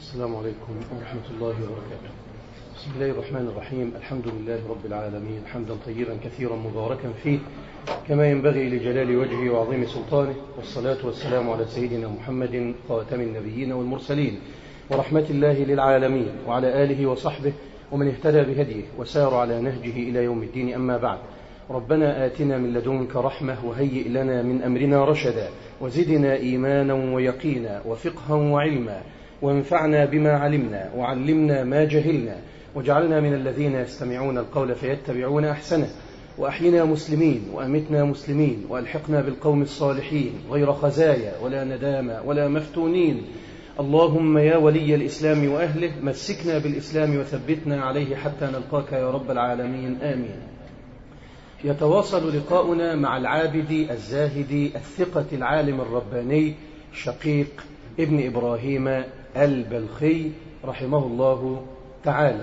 السلام عليكم ورحمة الله وبركاته بسم الله الرحمن الرحيم الحمد لله رب العالمين حمدا طيبا كثيرا مباركا فيه كما ينبغي لجلال وجهه وعظيم سلطانه والصلاة والسلام على سيدنا محمد خاتم النبيين والمرسلين ورحمة الله للعالمين وعلى آله وصحبه ومن اهتدى بهديه وسار على نهجه إلى يوم الدين أما بعد ربنا آتنا من لدنك رحمة وهيئ لنا من أمرنا رشدا وزدنا إيمانا ويقينا وفقها وعلما وانفعنا بما علمنا وعلمنا ما جهلنا واجعلنا من الذين يستمعون القول فيتبعون أحسنه وأحينا مسلمين وأمتنا مسلمين وألحقنا بالقوم الصالحين غير خزايا ولا ندامة ولا مفتونين اللهم يا ولي الإسلام وأهله مسكنا بالإسلام وثبتنا عليه حتى نلقاك يا رب العالمين آمين يتواصل لقاؤنا مع العابد الزاهد الثقة العالم الرباني شقيق ابن إبراهيم البلخي رحمه الله تعالى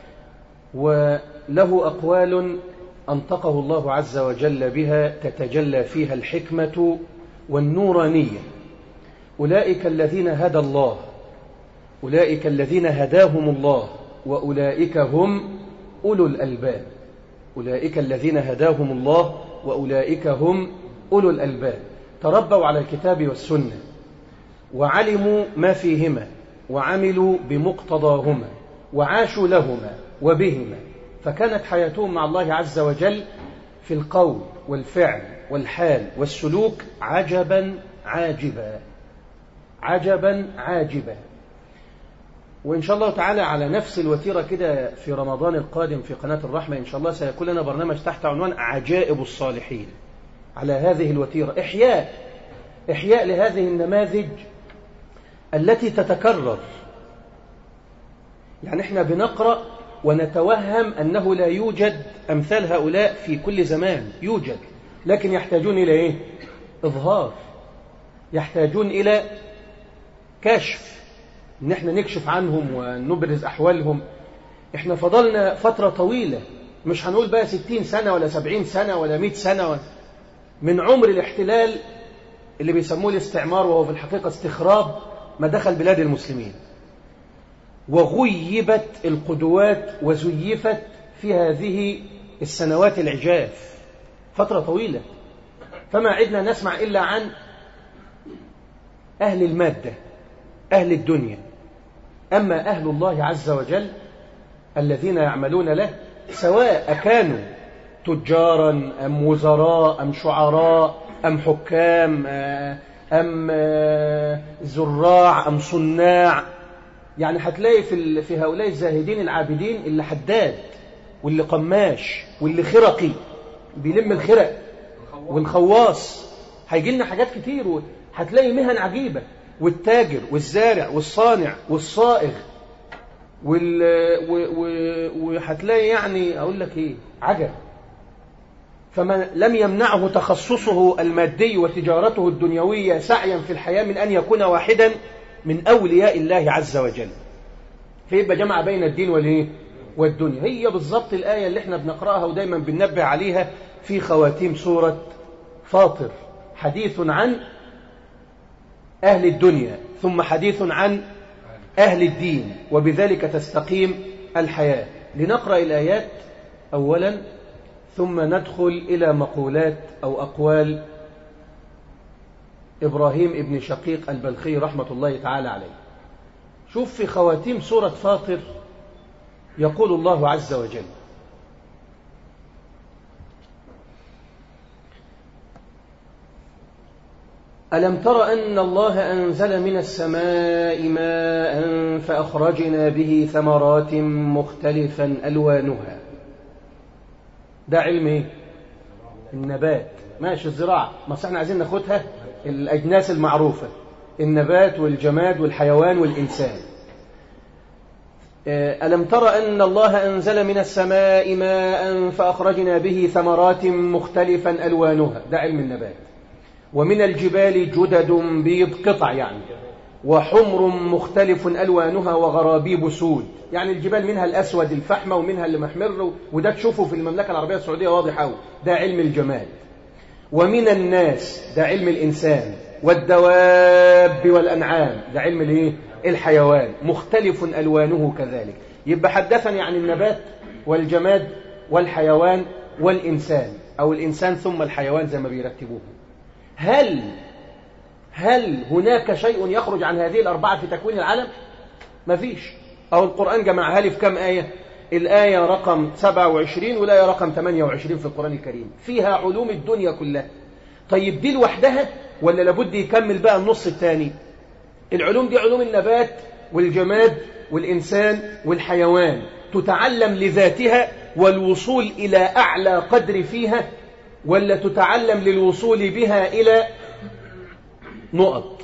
وله أقوال أنطقه الله عز وجل بها تتجلى فيها الحكمة والنورانية أولئك الذين هدى الله أولئك الذين هداهم الله وأولئك هم أولو الألباب أولئك الذين هداهم الله وأولئك هم أولو الألباب تربوا على الكتاب والسنة وعلموا ما فيهما وعملوا بمقتضاهما وعاشوا لهما وبهما فكانت حياتهم مع الله عز وجل في القول والفعل والحال والسلوك عجبا عاجبا عجبا عاجبا وإن شاء الله تعالى على نفس الوتيرة كده في رمضان القادم في قناة الرحمة إن شاء الله سيكون لنا برنامج تحت عنوان عجائب الصالحين على هذه الوتيرة إحياء إحياء لهذه النماذج التي تتكرر يعني احنا بنقرأ ونتوهم أنه لا يوجد أمثال هؤلاء في كل زمان يوجد لكن يحتاجون إلى إيه؟ إظهار يحتاجون إلى كشف ان احنا نكشف عنهم ونبرز احوالهم احنا فضلنا فترة طويلة مش هنقول بقى ستين سنة ولا سبعين سنة ولا مئة سنة من عمر الاحتلال اللي بيسموه الاستعمار وهو في الحقيقة استخراب ما دخل بلاد المسلمين وغيبت القدوات وزيفت في هذه السنوات العجاف فترة طويلة فما عدنا نسمع إلا عن أهل المادة أهل الدنيا أما أهل الله عز وجل الذين يعملون له سواء كانوا تجارا أم وزراء أم شعراء أم حكام أم زراع أم صناع يعني هتلاقي في في هؤلاء الزاهدين العابدين اللي حداد واللي قماش واللي خرقي بيلم الخرق والخواص هيجي لنا حاجات كتير هتلاقي مهن عجيبة والتاجر والزارع والصانع والصائغ وال... و... و... وهتلاقي يعني أقول لك إيه عجب فمن لم يمنعه تخصصه المادي وتجارته الدنيوية سعيا في الحياة من أن يكون واحدا من أولياء الله عز وجل فيبقى جمع بين الدين والإيه والدنيا هي بالضبط الآية اللي احنا بنقرأها ودايما بننبه عليها في خواتيم سورة فاطر حديث عن أهل الدنيا ثم حديث عن أهل الدين وبذلك تستقيم الحياة لنقرأ الآيات أولا ثم ندخل إلى مقولات أو أقوال إبراهيم ابن شقيق البلخي رحمة الله تعالى عليه شوف في خواتيم سورة فاطر يقول الله عز وجل ألم تر أن الله أنزل من السماء ماء فأخرجنا به ثمرات مختلفا ألوانها ده علم ايه؟ النبات ماشي الزراعة ما احنا عايزين ناخدها الأجناس المعروفة النبات والجماد والحيوان والإنسان ألم تر أن الله أنزل من السماء ماء فأخرجنا به ثمرات مختلفا ألوانها ده علم النبات ومن الجبال جدد بيض قطع يعني وحمر مختلف ألوانها وغرابيب سود يعني الجبال منها الأسود الفحمة ومنها اللي محمر وده تشوفه في المملكة العربية السعودية واضح أوي ده علم الجمال ومن الناس ده علم الإنسان والدواب والأنعام ده علم الايه الحيوان مختلف ألوانه كذلك يبقى حدثني عن النبات والجماد والحيوان والإنسان أو الإنسان ثم الحيوان زي ما بيرتبوه هل هل هناك شيء يخرج عن هذه الأربعة في تكوين العالم؟ ما فيش أو القرآن جمعها لي في كم آية؟ الآية رقم 27 والآية رقم 28 في القرآن الكريم فيها علوم الدنيا كلها طيب دي لوحدها ولا لابد يكمل بقى النص الثاني العلوم دي علوم النبات والجماد والإنسان والحيوان تتعلم لذاتها والوصول إلى أعلى قدر فيها ولا تتعلم للوصول بها إلى نقط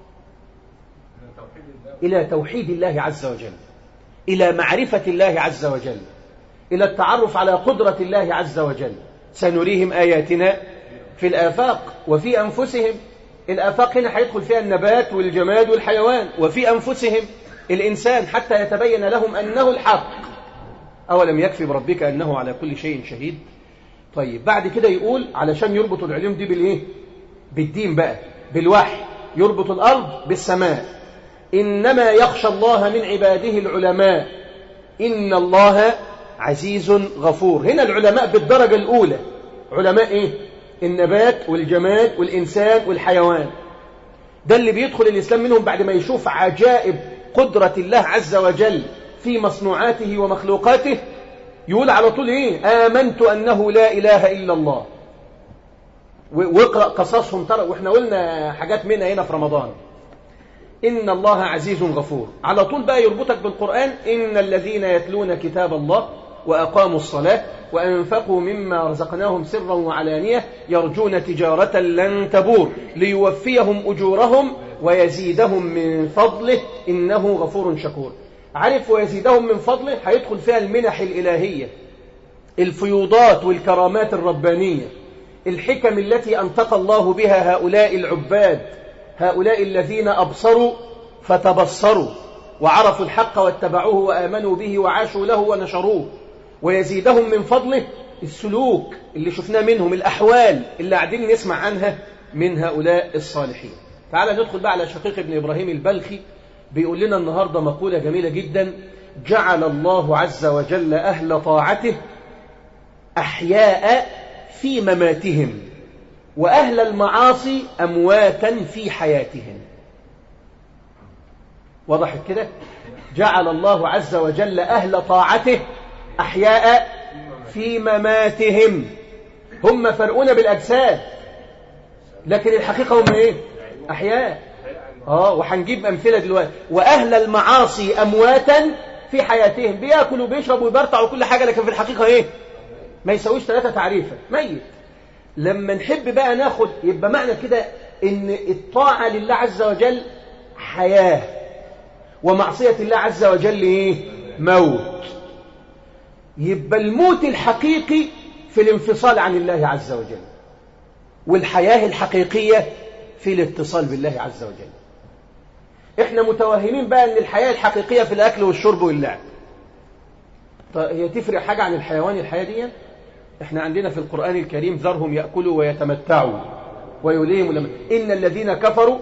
إلى توحيد الله عز وجل إلى معرفة الله عز وجل إلى التعرف على قدرة الله عز وجل سنريهم آياتنا في الآفاق وفي أنفسهم الآفاق هنا هيدخل فيها النبات والجماد والحيوان وفي أنفسهم الإنسان حتى يتبين لهم أنه الحق أولم يكفي بربك أنه على كل شيء شهيد طيب بعد كده يقول علشان يربط العلوم دي بالإيه بالدين بقى بالوحي يربط الأرض بالسماء إنما يخشى الله من عباده العلماء إن الله عزيز غفور هنا العلماء بالدرجة الأولى علماء إيه النبات والجماد والإنسان والحيوان ده اللي بيدخل الإسلام منهم بعد ما يشوف عجائب قدرة الله عز وجل في مصنوعاته ومخلوقاته يقول على طول إيه آمنت أنه لا إله إلا الله واقرأ قصصهم ترى وإحنا قلنا حاجات منها هنا في رمضان إن الله عزيز غفور على طول بقى يربطك بالقرآن إن الذين يتلون كتاب الله وأقاموا الصلاة وأنفقوا مما رزقناهم سرا وعلانية يرجون تجارة لن تبور ليوفيهم أجورهم ويزيدهم من فضله إنه غفور شكور عارف ويزيدهم من فضله هيدخل فيها المنح الإلهية الفيوضات والكرامات الربانية الحكم التي أنطق الله بها هؤلاء العباد هؤلاء الذين أبصروا فتبصروا وعرفوا الحق واتبعوه وآمنوا به وعاشوا له ونشروه ويزيدهم من فضله السلوك اللي شفناه منهم الأحوال اللي قاعدين نسمع عنها من هؤلاء الصالحين تعال ندخل بقى على شقيق ابن إبراهيم البلخي بيقول لنا النهاردة مقولة جميلة جدا جعل الله عز وجل أهل طاعته أحياء في مماتهم وأهل المعاصي أمواتا في حياتهم وضحت كده جعل الله عز وجل أهل طاعته أحياء في مماتهم هم فرقون بالأجساد لكن الحقيقة هم إيه أحياء آه وهنجيب أمثلة دلوقتي وأهل المعاصي أمواتا في حياتهم بياكلوا وبيشربوا ويبرطعوا كل حاجة لكن في الحقيقة إيه ما يسويش ثلاثة تعريفة ميت لما نحب بقى ناخد يبقى معنى كده ان الطاعة لله عز وجل حياة ومعصية الله عز وجل ايه موت يبقى الموت الحقيقي في الانفصال عن الله عز وجل والحياة الحقيقية في الاتصال بالله عز وجل احنا متوهمين بقى ان الحياة الحقيقية في الاكل والشرب واللعب طيب هي تفرق حاجة عن الحيوان الحياة دي احنا عندنا في القرآن الكريم ذرهم يأكلوا ويتمتعوا ويليهم لما إن الذين كفروا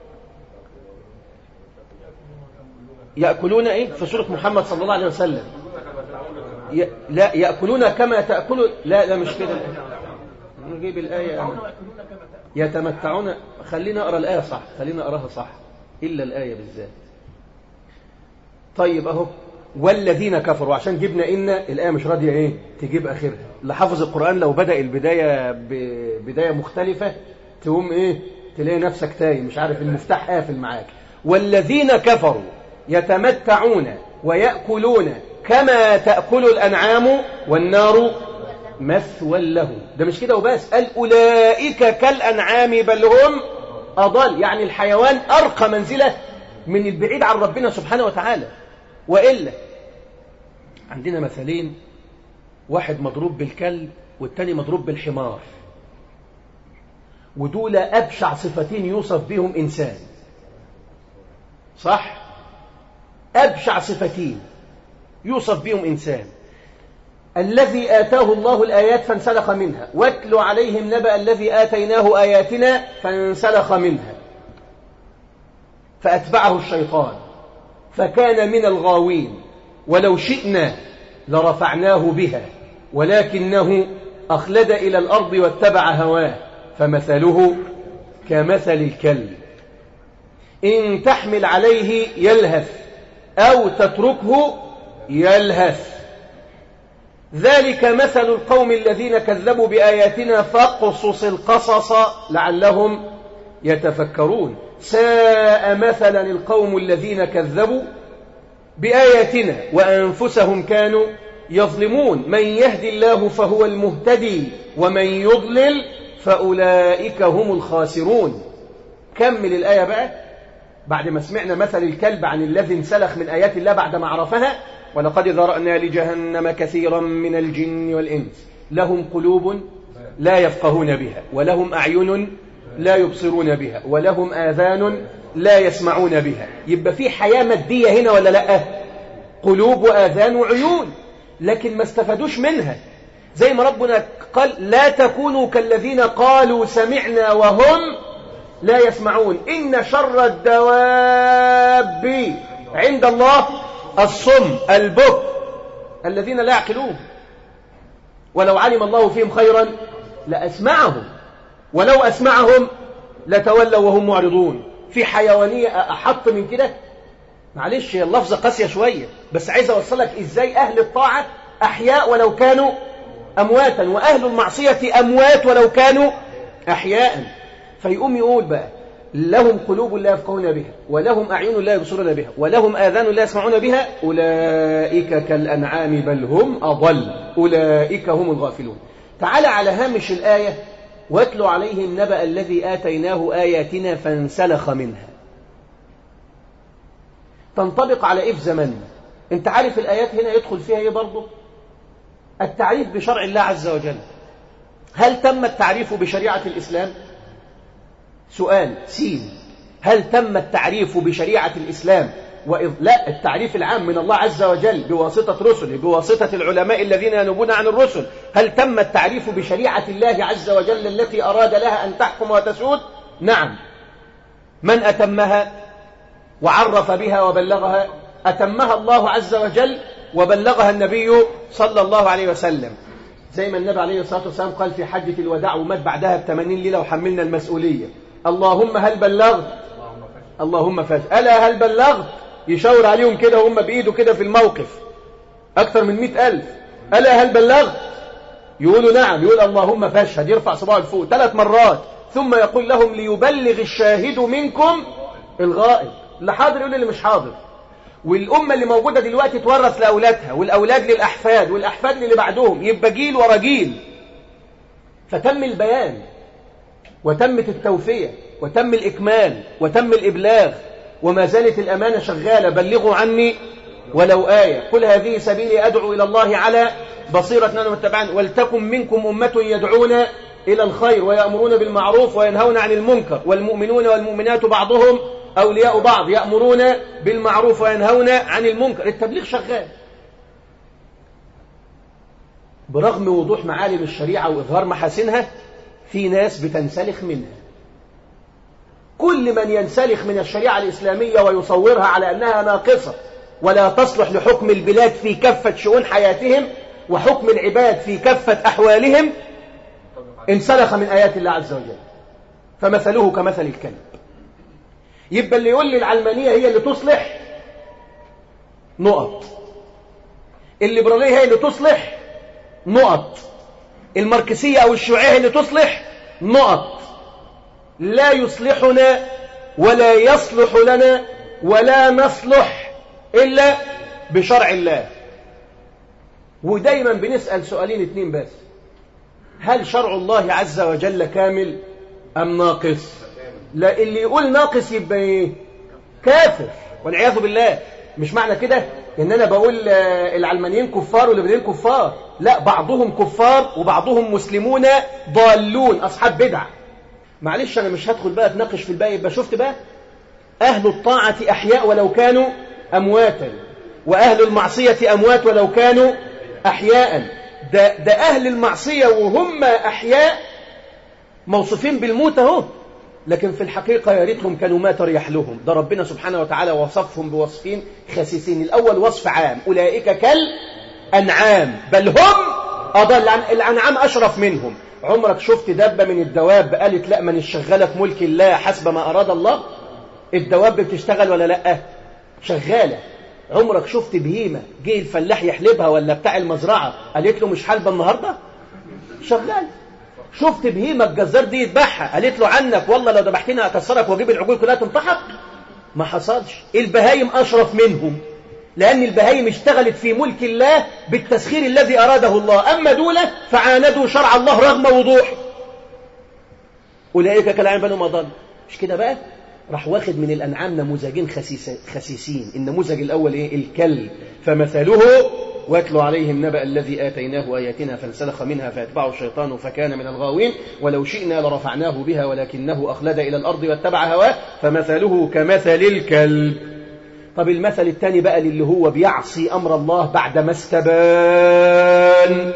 يأكلون إيه في سورة محمد صلى الله عليه وسلم ي... لا يأكلون كما تأكل لا لا مش كده نجيب الآية يتمتعون خلينا أقرأ الآية صح خلينا أقراها صح إلا الآية بالذات طيب أهو والذين كفروا عشان جبنا إن الآية مش راضية إيه تجيب آخرها اللي حافظ القرآن لو بدأ البداية ببداية مختلفة تقوم إيه تلاقي نفسك تايه مش عارف المفتاح قافل معاك والذين كفروا يتمتعون ويأكلون كما تأكل الأنعام والنار مثوى لهم ده مش كده وبس قال أولئك كالأنعام بل هم أضل يعني الحيوان أرقى منزلة من البعيد عن ربنا سبحانه وتعالى وإلا عندنا مثلين واحد مضروب بالكلب والتاني مضروب بالحمار ودول أبشع صفتين يوصف بهم إنسان صح أبشع صفتين يوصف بهم إنسان الذي آتاه الله الآيات فانسلخ منها واتل عليهم نبأ الذي آتيناه آياتنا فانسلخ منها فأتبعه الشيطان فكان من الغاوين ولو شئنا لرفعناه بها ولكنه أخلد إلى الأرض واتبع هواه فمثله كمثل الكلب إن تحمل عليه يلهث أو تتركه يلهث ذلك مثل القوم الذين كذبوا بآياتنا فاقصص القصص لعلهم يتفكرون ساء مثلا القوم الذين كذبوا بآياتنا وأنفسهم كانوا يظلمون من يهدي الله فهو المهتدي ومن يضلل فأولئك هم الخاسرون كمل الآية بقى بعد ما سمعنا مثل الكلب عن الذي انسلخ من آيات الله بعد ما عرفها ولقد ذرأنا لجهنم كثيرا من الجن والإنس لهم قلوب لا يفقهون بها ولهم أعين لا يبصرون بها ولهم آذان لا يسمعون بها يبقى في حياة مادية هنا ولا لا قلوب وآذان وعيون لكن ما استفادوش منها زي ما ربنا قال لا تكونوا كالذين قالوا سمعنا وهم لا يسمعون إن شر الدواب عند الله الصم البك الذين لا يعقلون ولو علم الله فيهم خيرا لأسمعهم ولو أسمعهم لتولوا وهم معرضون في حيوانية أحط من كده معلش هي اللفظة قاسية شوية بس عايز أوصلك إزاي أهل الطاعة أحياء ولو كانوا أمواتا وأهل المعصية أموات ولو كانوا أحياء فيقوم يقول بقى لهم قلوب لا يفقهون بها ولهم أعين لا يبصرون بها ولهم آذان لا يسمعون بها أولئك كالأنعام بل هم أضل أولئك هم الغافلون تعال على هامش الآية واتلو عليهم نبأ الذي آتيناه آياتنا فانسلخ منها تنطبق على إيه في زماننا انت عارف الآيات هنا يدخل فيها ايه برضه التعريف بشرع الله عز وجل هل تم التعريف بشريعة الإسلام سؤال سين هل تم التعريف بشريعة الإسلام وإذ لا التعريف العام من الله عز وجل بواسطة رسله بواسطة العلماء الذين ينوبون عن الرسل هل تم التعريف بشريعة الله عز وجل التي أراد لها أن تحكم وتسود نعم من أتمها وعرف بها وبلغها أتمها الله عز وجل وبلغها النبي صلى الله عليه وسلم زي ما النبي عليه الصلاة والسلام قال في حجة الوداع ومات بعدها بثمانين ليلة وحملنا المسؤولية اللهم هل بلغت اللهم فاز ألا هل بلغت يشاور عليهم كده وهم بإيده كده في الموقف أكثر من مئة ألف ألا هل بلغت يقولوا نعم يقول اللهم فاشهد يرفع صباعه لفوق ثلاث مرات ثم يقول لهم ليبلغ الشاهد منكم الغائب اللي حاضر يقول اللي مش حاضر والأمة اللي موجودة دلوقتي تورث لأولادها والأولاد للأحفاد والأحفاد اللي بعدهم يبقى جيل ورا جيل فتم البيان وتمت التوفية وتم الإكمال وتم الإبلاغ وما زالت الأمانة شغالة بلغوا عني ولو آية قل هذه سبيلي أدعو إلى الله على بصيرة نحن متبعان ولتكن منكم أمة يدعون إلى الخير ويأمرون بالمعروف وينهون عن المنكر والمؤمنون والمؤمنات بعضهم أولياء بعض يأمرون بالمعروف وينهون عن المنكر التبليغ شغال برغم وضوح معالم الشريعة وإظهار محاسنها في ناس بتنسلخ منها كل من ينسلخ من الشريعة الإسلامية ويصورها على أنها ناقصة ولا تصلح لحكم البلاد في كافة شؤون حياتهم وحكم العباد في كافة أحوالهم انسلخ من آيات الله عز وجل فمثله كمثل الكلب يبقى اللي يقول لي العلمانية هي اللي تصلح نقط الليبرالية هي اللي تصلح نقط الماركسية أو الشيوعية هي اللي تصلح نقط لا يصلحنا ولا يصلح لنا ولا نصلح إلا بشرع الله ودايما بنسأل سؤالين اتنين بس هل شرع الله عز وجل كامل أم ناقص لا اللي يقول ناقص يبقى ايه كافر والعياذ بالله مش معنى كده ان انا بقول العلمانيين كفار والليبراليين كفار لا بعضهم كفار وبعضهم مسلمون ضالون اصحاب بدع معلش انا مش هدخل بقى اتناقش في الباقي يبقى شفت بقى اهل الطاعه احياء ولو كانوا امواتا واهل المعصيه اموات ولو كانوا احياء ده ده اهل المعصيه وهم احياء موصوفين بالموت اهو لكن في الحقيقة يا ريتهم كانوا ما تريح لهم ده ربنا سبحانه وتعالى وصفهم بوصفين خسيسين الأول وصف عام أولئك كالأنعام بل هم أضل الأنعام أشرف منهم عمرك شفت دبة من الدواب قالت لا من الشغالة في ملك الله حسب ما أراد الله الدواب بتشتغل ولا لا شغالة عمرك شفت بهيمة جه الفلاح يحلبها ولا بتاع المزرعة قالت له مش حلبة النهاردة شغال شفت بهيمة الجزار دي يذبحها قالت له عنك والله لو ذبحتني هكسرك واجيب العجول كلها تنطحك ما حصلش البهايم أشرف منهم لأن البهايم اشتغلت في ملك الله بالتسخير الذي أراده الله أما دولة فعاندوا شرع الله رغم وضوح أولئك كالعين بنو مضل مش كده بقى راح واخد من الأنعام نموذجين خسيسين النموذج الأول إيه الكلب فمثله واتلو عليهم نبأ الذي آتيناه آياتنا فانسلخ منها فاتبعه الشيطان فكان من الغاوين ولو شئنا لرفعناه بها ولكنه أخلد إلى الأرض واتبع هواه فمثله كمثل الكلب طب المثل الثاني بقى اللي هو بيعصي أمر الله بعد ما استبان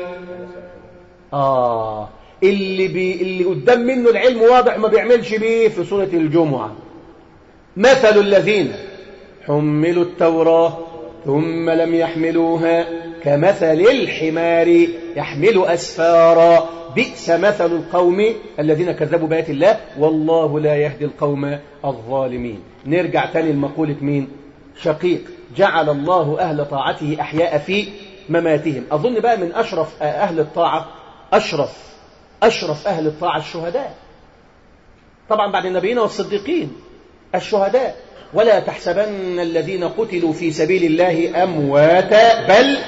آه اللي, بي اللي قدام منه العلم واضح ما بيعملش بيه في سورة الجمعة مثل الذين حملوا التوراة ثم لم يحملوها كمثل الحمار يحمل أسفارا بئس مثل القوم الذين كذبوا بآيات الله والله لا يهدي القوم الظالمين نرجع تاني لمقولة مين شقيق جعل الله أهل طاعته أحياء في مماتهم أظن بقى من أشرف أهل الطاعة أشرف أشرف أهل الطاعة الشهداء طبعا بعد النبيين والصديقين الشهداء ولا تحسبن الذين قتلوا في سبيل الله أمواتا بل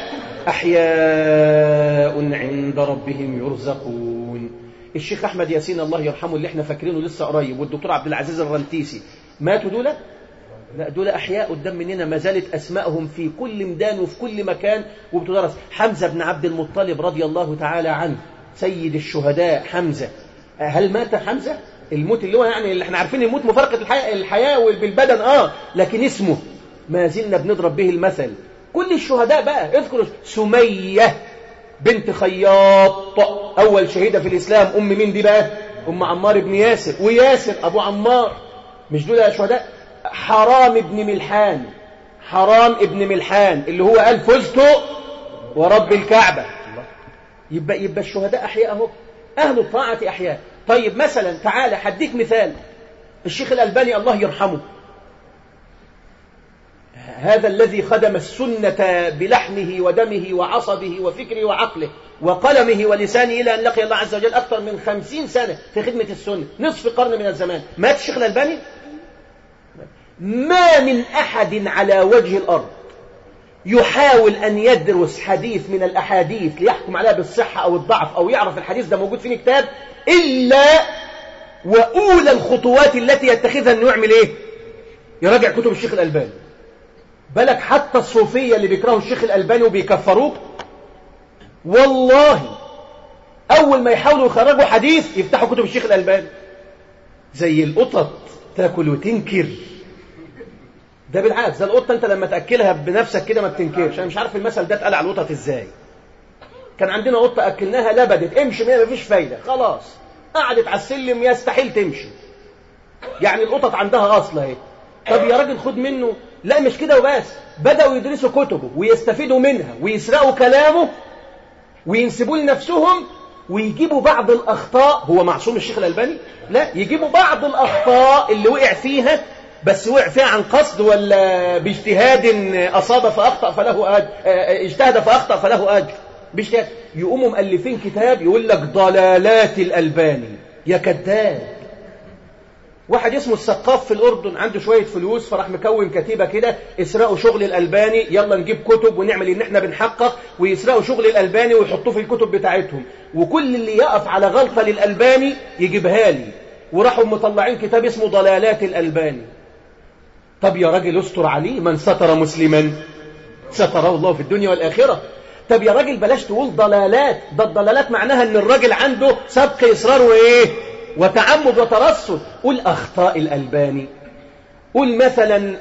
أحياء عند ربهم يرزقون الشيخ أحمد ياسين الله يرحمه اللي احنا فاكرينه لسه قريب والدكتور عبد العزيز الرنتيسي ماتوا دول لا دول أحياء قدام مننا ما زالت أسمائهم في كل ميدان وفي كل مكان وبتدرس حمزة بن عبد المطلب رضي الله تعالى عنه سيد الشهداء حمزة هل مات حمزة؟ الموت اللي هو يعني اللي احنا عارفين الموت مفارقة الحياة, الحياة بالبدن اه لكن اسمه ما زلنا بنضرب به المثل كل الشهداء بقى اذكروا سمية بنت خياط أول شهيدة في الإسلام أم مين دي بقى أم عمار بن ياسر وياسر أبو عمار مش دول شهداء حرام ابن ملحان حرام ابن ملحان اللي هو قال فزت ورب الكعبة يبقى يبقى الشهداء أحياء اهو أهل الطاعة أحياء طيب مثلا تعالى حديك مثال الشيخ الألباني الله يرحمه هذا الذي خدم السنة بلحمه ودمه وعصبه وفكره وعقله وقلمه ولسانه إلى أن لقي الله عز وجل أكثر من خمسين سنة في خدمة السنة نصف قرن من الزمان مات الشيخ الألباني ما من أحد على وجه الأرض يحاول أن يدرس حديث من الأحاديث ليحكم عليها بالصحة أو الضعف أو يعرف الحديث ده موجود في كتاب إلا وأولى الخطوات التي يتخذها أنه يعمل إيه يراجع كتب الشيخ الألباني بالك حتى الصوفية اللي بيكرهوا الشيخ الألباني وبيكفروه والله أول ما يحاولوا يخرجوا حديث يفتحوا كتب الشيخ الألباني زي القطط تاكل وتنكر ده بالعكس ده القطه انت لما تاكلها بنفسك كده ما بتنكرش انا مش عارف المثل ده اتقال على القطط ازاي كان عندنا قطه اكلناها لبدت امشي ما فيش فايده خلاص قعدت على السلم يستحيل تمشي يعني القطط عندها اصل اهي طب يا راجل خد منه لا مش كده وبس بداوا يدرسوا كتبه ويستفيدوا منها ويسرقوا كلامه وينسبوا لنفسهم ويجيبوا بعض الاخطاء هو معصوم الشيخ الالباني لا يجيبوا بعض الاخطاء اللي وقع فيها بس وقع فيها عن قصد ولا باجتهاد أصاب فأخطأ فله أجر اجتهد فأخطأ فله أجر باجتهاد يقوموا مؤلفين كتاب يقول لك ضلالات الألباني يا كذاب واحد اسمه السقاف في الأردن عنده شوية فلوس فراح مكون كتيبة كده اسرقوا شغل الألباني يلا نجيب كتب ونعمل إن احنا بنحقق ويسرقوا شغل الألباني ويحطوه في الكتب بتاعتهم وكل اللي يقف على غلطة للألباني يجيبها لي وراحوا مطلعين كتاب اسمه ضلالات الألباني طب يا راجل استر عليه من ستر مسلما ستره الله في الدنيا والآخرة طب يا راجل بلاش تقول ضلالات ده الضلالات معناها ان الراجل عنده سبق إصرار وإيه وتعمد وترصد قول أخطاء الألباني قول مثلا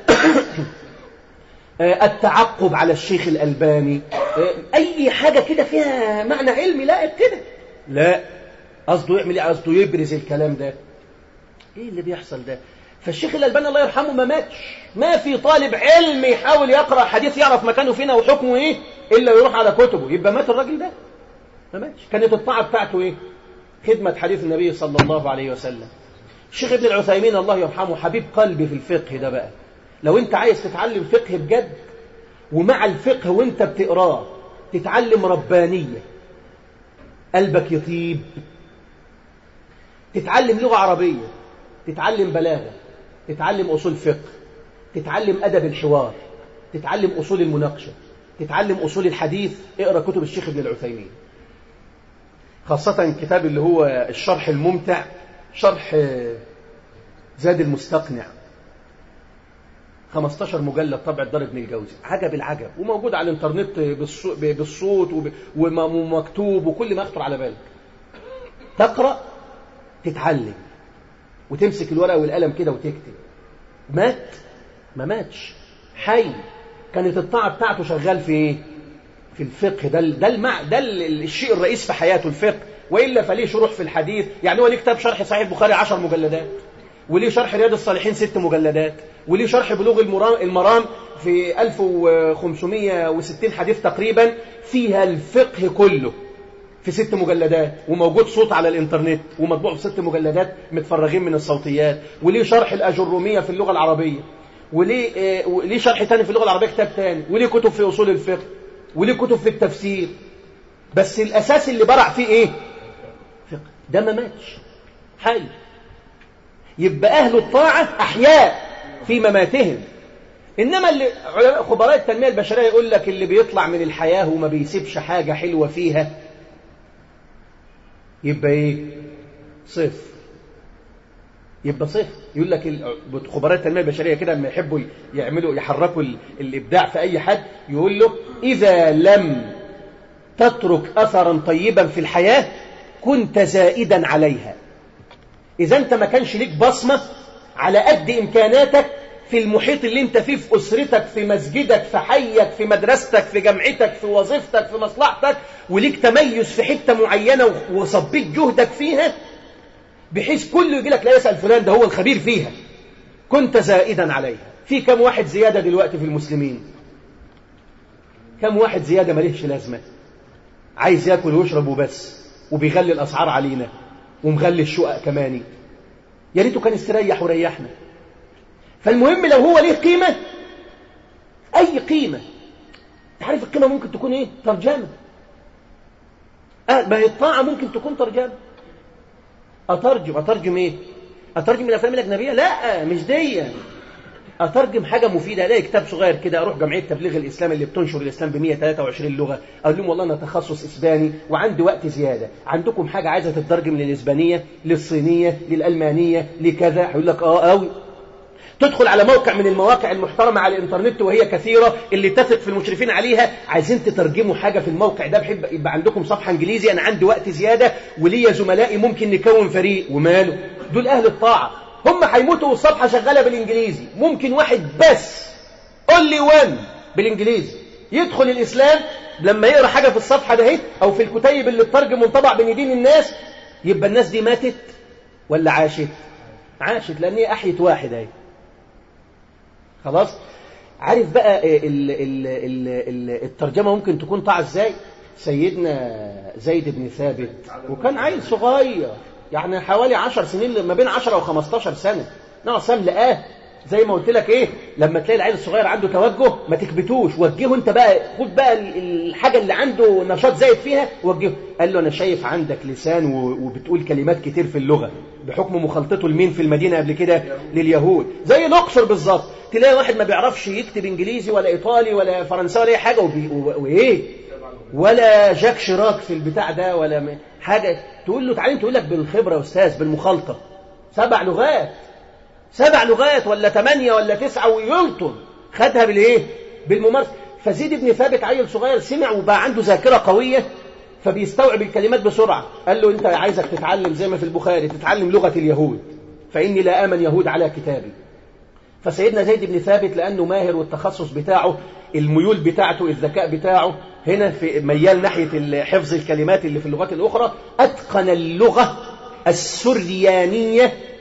التعقب على الشيخ الألباني أي حاجة كده فيها معنى علمي لا كده لا قصده يعمل ايه قصده يبرز الكلام ده ايه اللي بيحصل ده فالشيخ الألباني الله يرحمه ما ماتش ما في طالب علم يحاول يقرأ حديث يعرف مكانه فينا وحكمه ايه إلا يروح على كتبه يبقى مات الراجل ده ما ماتش كانت الطاعة بتاعته ايه خدمة حديث النبي صلى الله عليه وسلم الشيخ ابن العثيمين الله يرحمه حبيب قلبي في الفقه ده بقى لو انت عايز تتعلم فقه بجد ومع الفقه وانت بتقراه تتعلم ربانية قلبك يطيب تتعلم لغة عربية تتعلم بلاغة تتعلم أصول فقه تتعلم أدب الحوار تتعلم أصول المناقشة تتعلم أصول الحديث اقرأ كتب الشيخ ابن العثيمين خاصة كتاب اللي هو الشرح الممتع شرح زاد المستقنع 15 مجلد طبع الدار ابن الجوزي عجب العجب وموجود على الانترنت بالصوت ومكتوب وكل ما يخطر على بالك تقرأ تتعلم وتمسك الورقة والقلم كده وتكتب مات ما ماتش حي كانت الطاعة بتاعته شغال في ايه في الفقه ده ده المع ده الشيء الرئيس في حياته الفقه والا فليه شروح في الحديث يعني هو ليه كتاب شرح صحيح البخاري 10 مجلدات وليه شرح رياض الصالحين ست مجلدات وليه شرح بلوغ المرام في 1560 حديث تقريبا فيها الفقه كله في ست مجلدات وموجود صوت على الانترنت ومطبوع في ست مجلدات متفرغين من الصوتيات وليه شرح الأجرومية في اللغة العربية وليه آه وليه شرح تاني في اللغة العربية كتاب تاني وليه كتب في أصول الفقه وليه كتب في التفسير بس الأساس اللي برع فيه إيه فقه ده ما ماتش حي يبقى أهل الطاعة أحياء في مماتهم إنما اللي خبراء التنمية البشرية يقول لك اللي بيطلع من الحياة وما بيسيبش حاجة حلوة فيها يبقى ايه صفر يبقى صفر يقول لك خبراء التنميه البشريه كده لما يحبوا يعملوا يحركوا الابداع في اي حد يقول له اذا لم تترك اثرا طيبا في الحياه كنت زائدا عليها اذا انت ما كانش ليك بصمه على قد امكاناتك في المحيط اللي انت فيه في اسرتك في مسجدك في حيك في مدرستك في جامعتك في وظيفتك في مصلحتك وليك تميز في حته معينه وصبيت جهدك فيها بحيث كله يجي لك لا يسال فلان ده هو الخبير فيها كنت زائدا عليها في كم واحد زياده دلوقتي في المسلمين كم واحد زياده مالهش لازمه عايز ياكل ويشرب وبس وبيغلي الاسعار علينا ومغلي الشقق كماني يا ريته كان استريح وريحنا فالمهم لو هو ليه قيمة أي قيمة تعرف القيمة ممكن تكون إيه ترجمة آه ما هي الطاعة ممكن تكون ترجمة أترجم أترجم إيه أترجم الأفلام الأجنبية لا مش دي أترجم حاجة مفيدة ألاقي كتاب صغير كده أروح جمعية تبليغ الإسلام اللي بتنشر الإسلام ب 123 لغة أقول لهم والله أنا تخصص إسباني وعندي وقت زيادة عندكم حاجة عايزة تترجم للإسبانية للصينية للألمانية لكذا هيقول لك آه أوي تدخل على موقع من المواقع المحترمة على الانترنت وهي كثيرة اللي تثق في المشرفين عليها عايزين تترجموا حاجة في الموقع ده بحب يبقى عندكم صفحة انجليزي انا عندي وقت زيادة وليا زملائي ممكن نكون فريق وماله دول اهل الطاعة هم هيموتوا والصفحة شغالة بالانجليزي ممكن واحد بس اونلي وان بالانجليزي يدخل الاسلام لما يقرا حاجة في الصفحة ده او في الكتيب اللي اترجم وانطبع بين ايدين الناس يبقى الناس دي ماتت ولا عاشت عاشت لان هي احيت واحد اهي خلاص عارف بقى ال ال ال ال الترجمة ممكن تكون طاعة ازاي سيدنا زيد بن ثابت وكان عيل صغير يعني حوالي عشر سنين ما بين عشرة وخمستاشر سنة نوع سام لقاه زي ما قلت لك ايه لما تلاقي العيل الصغير عنده توجه ما تكبتوش وجهه انت بقى خد بقى الحاجة اللي عنده نشاط زايد فيها وجهه قال له انا شايف عندك لسان وبتقول كلمات كتير في اللغة بحكم مخالطته لمين في المدينة قبل كده لليهود زي الأقصر بالظبط تلاقي واحد ما بيعرفش يكتب انجليزي ولا ايطالي ولا فرنساوي ولا اي حاجه وبي... وايه ولا جاك شراك في البتاع ده ولا م... حاجه تقول له تعالى تقول لك بالخبره يا استاذ بالمخالطه سبع لغات سبع لغات ولا ثمانيه ولا تسعه ويلطم خدها بالايه بالممارسه فزيد بن ثابت عيل صغير سمع وبقى عنده ذاكره قويه فبيستوعب الكلمات بسرعه قال له انت عايزك تتعلم زي ما في البخاري تتعلم لغه اليهود فاني لا امن يهود على كتابي فسيدنا زيد بن ثابت لأنه ماهر والتخصص بتاعه الميول بتاعته الذكاء بتاعه هنا في ميال ناحية حفظ الكلمات اللي في اللغات الأخرى أتقن اللغة السريانية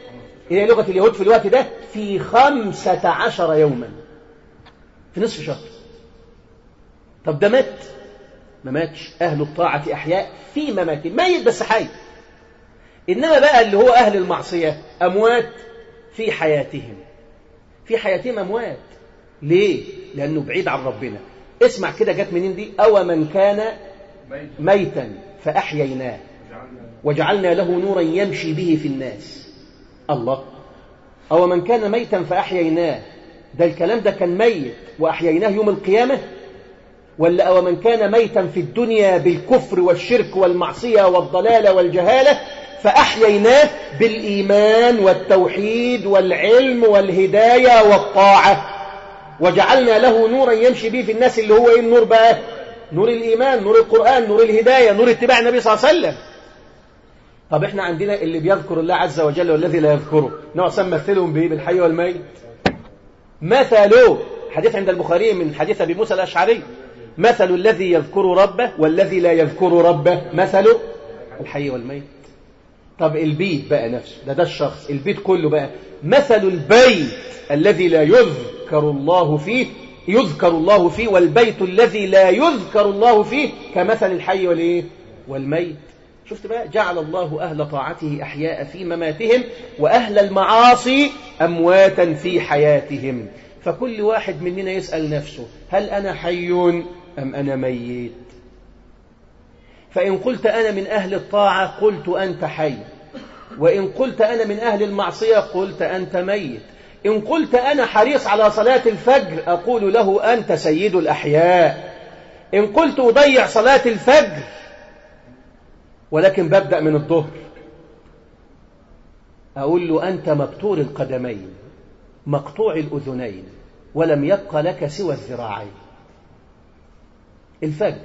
إلى لغة اليهود في الوقت ده في خمسة عشر يوما في نصف شهر طب ده مات ما ماتش أهل الطاعة أحياء في ممات ميت بس حي إنما بقى اللي هو أهل المعصية أموات في حياتهم في حياتهم أموات ليه؟ لأنه بعيد عن ربنا اسمع كده جت منين دي أو من كان ميتا فأحييناه وجعلنا له نورا يمشي به في الناس الله أو من كان ميتا فأحييناه ده الكلام ده كان ميت وأحييناه يوم القيامة ولا أو من كان ميتا في الدنيا بالكفر والشرك والمعصية والضلالة والجهالة فأحييناه بالإيمان والتوحيد والعلم والهداية والطاعة وجعلنا له نورا يمشي به في الناس اللي هو إيه النور بقى نور الإيمان نور القرآن نور الهداية نور اتباع النبي صلى الله عليه وسلم طب احنا عندنا اللي بيذكر الله عز وجل والذي لا يذكره نوع مثلهم به بالحي والميت مثله حديث عند البخاري من حديث أبي موسى الأشعري مثل الذي يذكر ربه والذي لا يذكر ربه مثله الحي والميت طب البيت بقى نفسه ده ده الشخص البيت كله بقى مثل البيت الذي لا يذكر الله فيه يذكر الله فيه والبيت الذي لا يذكر الله فيه كمثل الحي والايه والميت شفت بقى جعل الله أهل طاعته أحياء في مماتهم وأهل المعاصي أمواتا في حياتهم فكل واحد مننا يسأل نفسه هل أنا حي أم أنا ميت فإن قلت أنا من أهل الطاعة قلت أنت حي وإن قلت أنا من أهل المعصية قلت أنت ميت إن قلت أنا حريص على صلاة الفجر أقول له أنت سيد الأحياء إن قلت أضيع صلاة الفجر ولكن ببدأ من الظهر أقول له أنت مبتور القدمين مقطوع الأذنين ولم يبق لك سوى الذراعين الفجر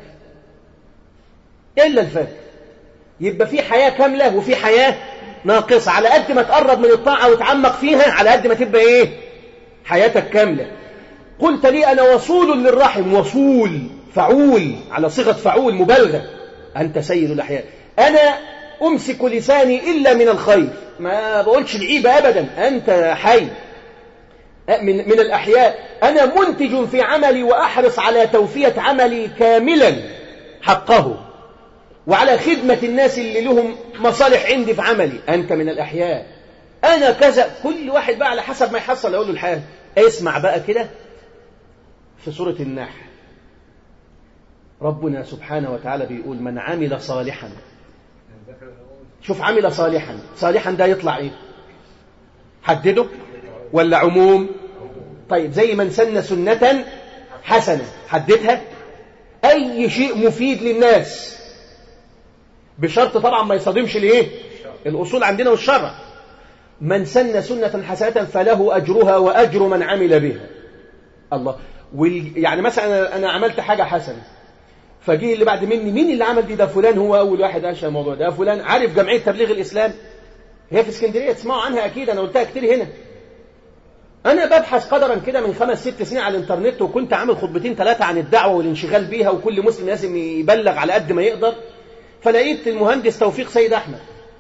إلا الفجر يبقى في حياة كاملة وفي حياة ناقصة على قد ما تقرب من الطاعة وتعمق فيها على قد ما تبقى إيه حياتك كاملة قلت لي أنا وصول للرحم وصول فعول على صيغة فعول مبالغة أنت سيد الأحياء أنا أمسك لساني إلا من الخير ما بقولش العيبة أبدا أنت حي من, من الأحياء أنا منتج في عملي وأحرص على توفية عملي كاملا حقه وعلى خدمة الناس اللي لهم مصالح عندي في عملي أنت من الأحياء أنا كذا كل واحد بقى على حسب ما يحصل أقول له الحال اسمع بقى كده في سورة النحل ربنا سبحانه وتعالى بيقول من عمل صالحا شوف عمل صالحا صالحا ده يطلع ايه حدده ولا عموم طيب زي من سن سنة حسنة حددها أي شيء مفيد للناس بشرط طبعا ما يصادمش الايه الأصول عندنا والشرع من سن سنة حسنة فله أجرها وأجر من عمل بها الله وال... يعني مثلا أنا عملت حاجة حسنة فجه اللي بعد مني مين اللي عمل دي ده فلان هو أول واحد أنشأ الموضوع ده فلان عارف جمعية تبليغ الإسلام هي في اسكندرية تسمعوا عنها أكيد أنا قلتها كتير هنا أنا ببحث قدرا كده من خمس ست سنين على الإنترنت وكنت عامل خطبتين ثلاثة عن الدعوة والانشغال بيها وكل مسلم لازم يبلغ على قد ما يقدر فلقيت المهندس توفيق سيد أحمد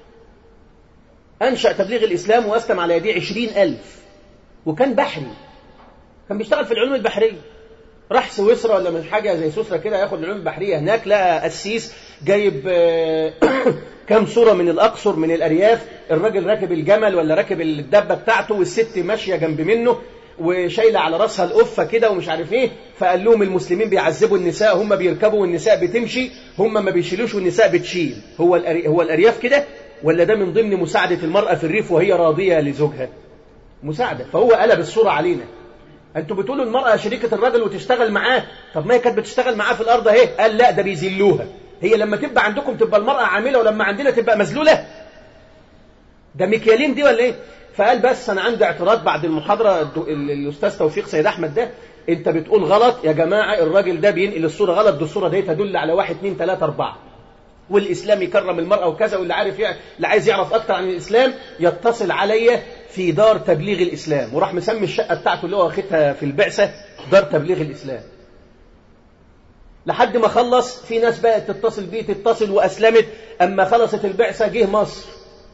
أنشأ تبليغ الإسلام وأسلم على يديه عشرين ألف وكان بحري كان بيشتغل في العلوم البحرية راح سويسرا ولا من حاجة زي سويسرا كده ياخد العلوم البحرية هناك لقى قسيس جايب كام صورة من الأقصر من الأرياف الراجل راكب الجمل ولا راكب الدبة بتاعته والست ماشية جنب منه وشايلة على راسها القفة كده ومش عارف ايه فقال لهم المسلمين بيعذبوا النساء هم بيركبوا والنساء بتمشي هم ما بيشيلوش والنساء بتشيل هو الأري... هو الأرياف كده ولا ده من ضمن مساعدة المرأة في الريف وهي راضية لزوجها مساعدة فهو قلب الصورة علينا انتوا بتقولوا المرأة شريكة الراجل وتشتغل معاه طب ما هي كانت بتشتغل معاه في الأرض اهي قال لا ده بيذلوها هي لما تبقى عندكم تبقى المرأة عاملة ولما عندنا تبقى مذلولة ده مكيالين دي ولا ايه فقال بس انا عندي اعتراض بعد المحاضرة الاستاذ توفيق سيد احمد ده انت بتقول غلط يا جماعة الراجل ده بينقل الصورة غلط دي الصورة دي تدل على واحد اتنين تلاتة اربعة والاسلام يكرم المرأة وكذا واللي عارف يعني اللي عايز يعرف اكتر عن الاسلام يتصل عليا في دار تبليغ الاسلام وراح مسمي الشقة بتاعته اللي هو واخدها في البعثة دار تبليغ الاسلام لحد ما خلص في ناس بقت تتصل بيه تتصل واسلمت اما خلصت البعثة جه مصر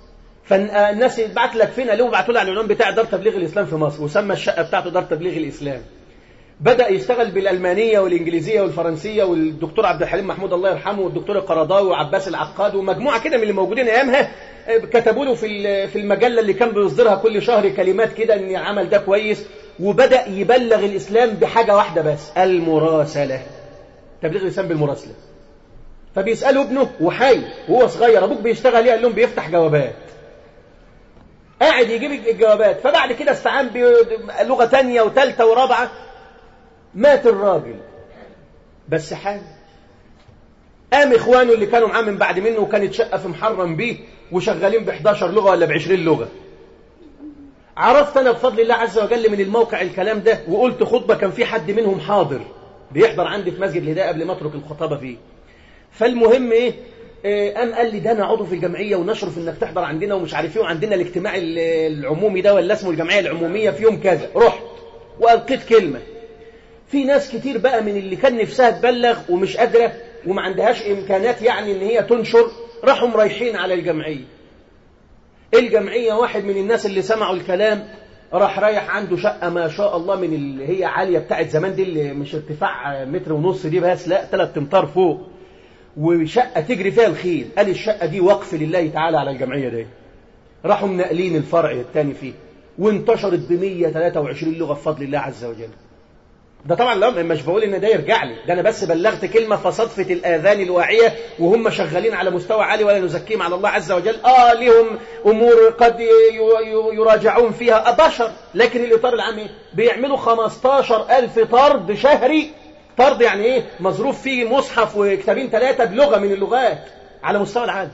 فالناس بعت لك فين قالوا بعتوا لي على العنوان بتاع دار تبليغ الاسلام في مصر وسمى الشقه بتاعته دار تبليغ الاسلام بدا يشتغل بالالمانيه والانجليزيه والفرنسيه والدكتور عبد الحليم محمود الله يرحمه والدكتور القرضاوي وعباس العقاد ومجموعه كده من اللي موجودين ايامها كتبوا له في في المجله اللي كان بيصدرها كل شهر كلمات كده ان العمل ده كويس وبدا يبلغ الاسلام بحاجه واحده بس المراسله تبليغ الاسلام بالمراسله فبيسالوا ابنه وحي وهو صغير ابوك بيشتغل ايه قال لهم بيفتح جوابات قاعد يجيب الجوابات فبعد كده استعان بلغه ثانيه وثالثه ورابعه مات الراجل بس حال قام اخوانه اللي كانوا معاه من بعد منه وكانت شقه في محرم بيه وشغالين ب 11 لغه ولا ب 20 لغه عرفت انا بفضل الله عز وجل من الموقع الكلام ده وقلت خطبه كان في حد منهم حاضر بيحضر عندي في مسجد الهدايه قبل ما اترك الخطابه فيه فالمهم ايه قام قال لي ده انا عضو في الجمعيه ونشرف انك تحضر عندنا ومش عارف ايه وعندنا الاجتماع العمومي ده ولا اسمه الجمعيه العموميه في يوم كذا رحت والقيت كلمه في ناس كتير بقى من اللي كان نفسها تبلغ ومش قادره وما عندهاش امكانات يعني ان هي تنشر راحوا رايحين على الجمعيه الجمعيه واحد من الناس اللي سمعوا الكلام راح رايح عنده شقه ما شاء الله من اللي هي عاليه بتاعت زمان دي اللي مش ارتفاع متر ونص دي بس لا ثلاث امتار فوق وشقه تجري فيها الخيل قال الشقه دي وقف لله تعالى على الجمعيه دي راحوا منقلين الفرع الثاني فيه وانتشرت ب 123 لغه بفضل الله عز وجل ده طبعا لا مش بقول ان ده يرجع لي ده انا بس بلغت كلمه فصدفه الاذان الواعيه وهم شغالين على مستوى عالي ولا نزكيهم على الله عز وجل اه لهم امور قد يراجعون فيها بشر لكن الاطار العام ايه بيعملوا 15000 طرد شهري طرد يعني ايه مظروف فيه مصحف وكتابين ثلاثه بلغه من اللغات على مستوى العالم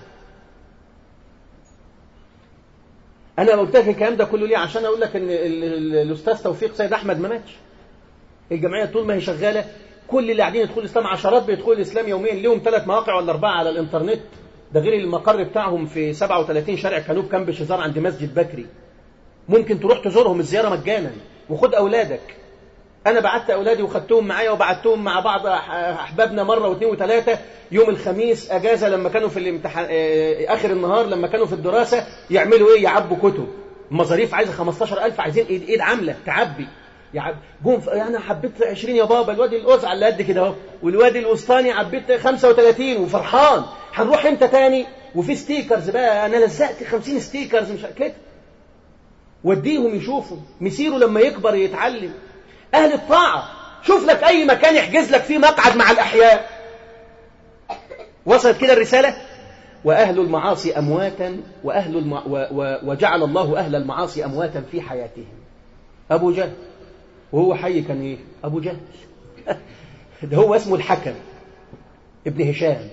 انا قلت لك الكلام ده كله ليه عشان اقول لك ان الاستاذ توفيق سيد احمد ما ماتش الجمعيه طول ما هي شغاله كل اللي قاعدين يدخلوا الاسلام عشرات بيدخلوا الاسلام يوميا ليهم ثلاث مواقع ولا اربعه على الانترنت ده غير المقر بتاعهم في 37 شارع كانوب كامب شزار عند مسجد بكري ممكن تروح تزورهم الزياره مجانا وخد اولادك انا بعت اولادي وخدتهم معايا وبعتهم مع بعض احبابنا مره واثنين وثلاثه يوم الخميس اجازه لما كانوا في الامتحان اخر النهار لما كانوا في الدراسه يعملوا ايه يعبوا كتب مصاريف عايزه 15000 عايزين ايد, إيد عامله تعبي يعني جم انا حبيت 20 يا بابا الواد الاوزع اللي قد كده اهو والواد الوسطاني حبيت 35 وفرحان هنروح امتى تاني وفي ستيكرز بقى انا لزقت 50 ستيكرز مش كده وديهم يشوفوا مسيره لما يكبر يتعلم اهل الطاعه شوف لك اي مكان يحجز لك فيه مقعد مع الاحياء وصلت كده الرساله واهل المعاصي امواتا واهل الم... و... و... وجعل الله اهل المعاصي امواتا في حياتهم ابو جهل وهو حي كان ايه ابو جهل ده هو اسمه الحكم ابن هشام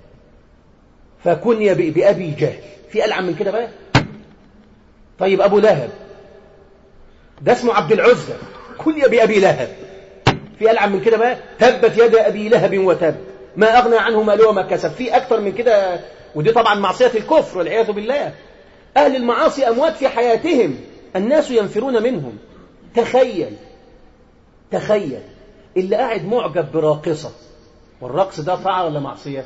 فكني بأبي جهل في ألعن من كده بقى طيب أبو لهب ده اسمه عبد العزة كني بأبي لهب في ألعن من كده بقى تبت يد أبي لهب وتب ما أغنى عنه ماله وما كسب في أكتر من كده ودي طبعا معصية الكفر والعياذ بالله أهل المعاصي أموات في حياتهم الناس ينفرون منهم تخيل تخيل اللي قاعد معجب براقصة والرقص ده طاعة ولا معصية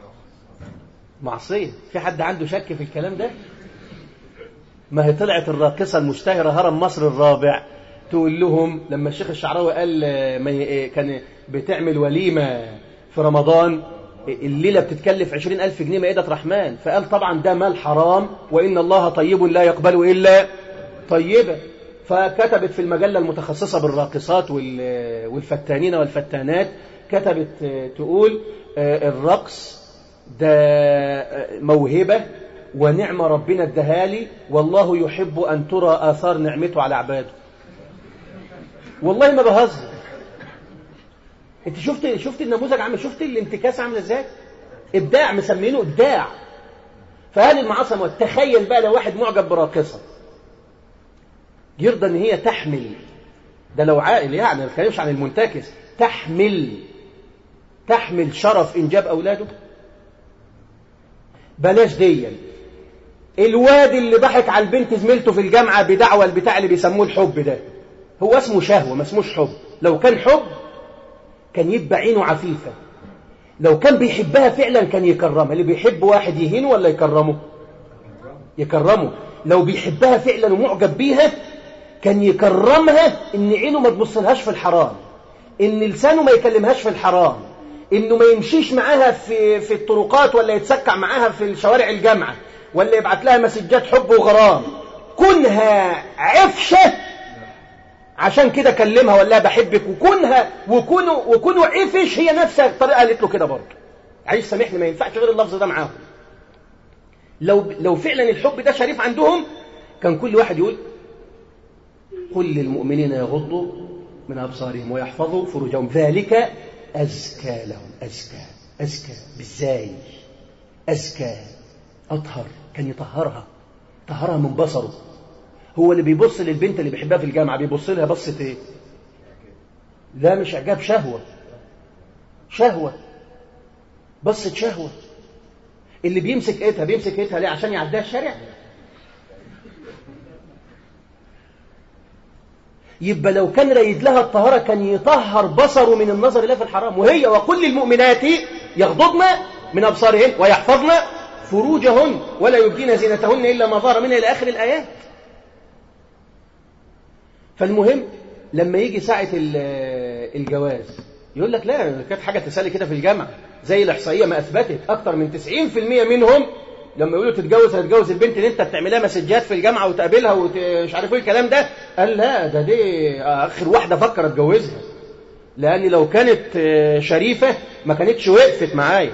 معصية في حد عنده شك في الكلام ده ما هي طلعت الراقصة المشتهرة هرم مصر الرابع تقول لهم لما الشيخ الشعراوي قال ما كان بتعمل وليمة في رمضان الليلة بتتكلف عشرين ألف جنيه مائدة رحمن فقال طبعا ده مال حرام وإن الله طيب لا يقبل إلا طيبة فكتبت في المجلة المتخصصة بالراقصات والفتانين والفتانات كتبت تقول الرقص ده موهبة ونعم ربنا ادهالي والله يحب أن ترى آثار نعمته على عباده والله ما بهزر انت شفت شفت النموذج عامل شفت الانتكاس عامل ازاي ابداع مسمينه ابداع فهل المعاصي تخيل بقى لو واحد معجب براقصه يرضى ان هي تحمل ده لو عاقل يعني ما بتكلمش عن المنتكس تحمل تحمل شرف انجاب اولاده بلاش ديا الواد اللي ضحك على البنت زميلته في الجامعه بدعوى البتاع اللي بيسموه الحب ده هو اسمه شهوه ما اسموش حب لو كان حب كان يبقى عينه عفيفه لو كان بيحبها فعلا كان يكرمها اللي بيحب واحد يهينه ولا يكرمه يكرمه لو بيحبها فعلا ومعجب بيها كان يكرمها ان عينه ما تبصلهاش في الحرام ان لسانه ما يكلمهاش في الحرام انه ما يمشيش معاها في في الطرقات ولا يتسكع معاها في شوارع الجامعه ولا يبعت لها مسجات حب وغرام كونها عفشه عشان كده كلمها ولا بحبك وكونها وكونوا وكونوا عفش هي نفسها الطريقه قالت له كده برضه عايز سامحني ما ينفعش غير اللفظ ده معاهم لو لو فعلا الحب ده شريف عندهم كان كل واحد يقول قل للمؤمنين يغضوا من أبصارهم ويحفظوا فروجهم ذلك أزكى لهم أزكى أزكى بالزاي أزكى أطهر كان يطهرها طهرها من بصره هو اللي بيبص للبنت اللي بيحبها في الجامعة بيبص لها بصة ايه لا مش إعجاب شهوة شهوة بصة شهوة اللي بيمسك ايدها بيمسك ايدها ليه عشان يعديها الشارع يبقى لو كان رايد لها الطهارة كان يطهر بصره من النظر إليها في الحرام وهي وكل المؤمنات يغضضن من أبصارهن ويحفظن فروجهن ولا يبدين زينتهن إلا ما ظهر منها إلى آخر الآيات فالمهم لما يجي ساعة الجواز يقول لك لا كانت حاجة تسالي كده في الجامعة زي الإحصائية ما أثبتت أكثر من 90% منهم لما يقولوا تتجوز هتجوز البنت اللي انت بتعملها مسجات في الجامعه وتقابلها ومش عارف ايه الكلام ده قال لا ده دي اخر واحده فكر اتجوزها لان لو كانت شريفه ما كانتش وقفت معايا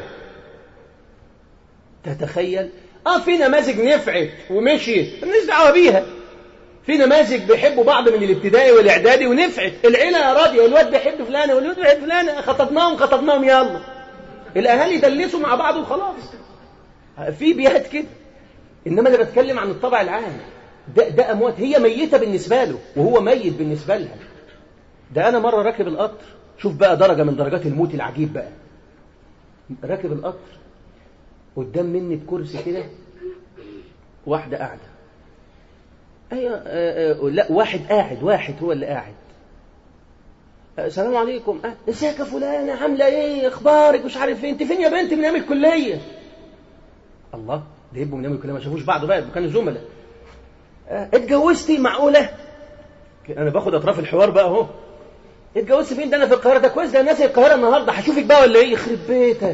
تتخيل اه في نماذج نفعت ومشيت مالناش دعوه بيها في نماذج بيحبوا بعض من الابتدائي والاعدادي ونفعت العيله راضيه الواد بيحب فلانه والواد بيحب فلانه خطبناهم خطبناهم يلا الاهالي دلسوا مع بعض وخلاص في بيات كده انما انا بتكلم عن الطبع العام ده, ده اموات هي ميته بالنسبه له وهو ميت بالنسبه لها ده انا مره راكب القطر شوف بقى درجه من درجات الموت العجيب بقى راكب القطر قدام مني بكرسي كده واحده قاعده ايوه آه آه لا واحد قاعد واحد هو اللي قاعد السلام عليكم أه ازيك يا فلانه عامله ايه اخبارك مش عارف ايه انت فين يا بنت من ايام الكليه الله ده يبقوا من ايام الكليه ما شافوش بعض بقى كانوا زملاء أه اتجوزتي معقوله انا باخد اطراف الحوار بقى اهو اتجوزت فين ده انا في القاهره ده كويس ده ناس القاهره النهارده هشوفك بقى ولا ايه يخرب بيتك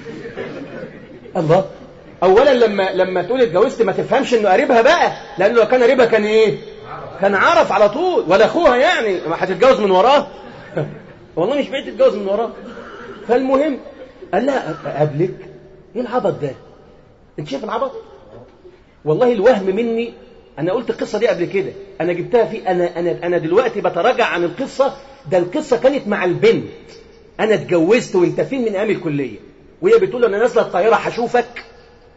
الله اولا لما لما تقول اتجوزت ما تفهمش انه قريبها بقى لانه لو كان قريبها كان ايه كان عرف على طول ولا اخوها يعني ما هتتجوز من وراه والله مش بعيد تتجوز من وراه فالمهم قال لا قبلك ايه العبط ده انت شايف العبط والله الوهم مني انا قلت القصه دي قبل كده انا جبتها في انا انا انا دلوقتي بتراجع عن القصه ده القصه كانت مع البنت انا اتجوزت وانت فين من ايام الكليه وهي بتقول له انا نازله القاهره هشوفك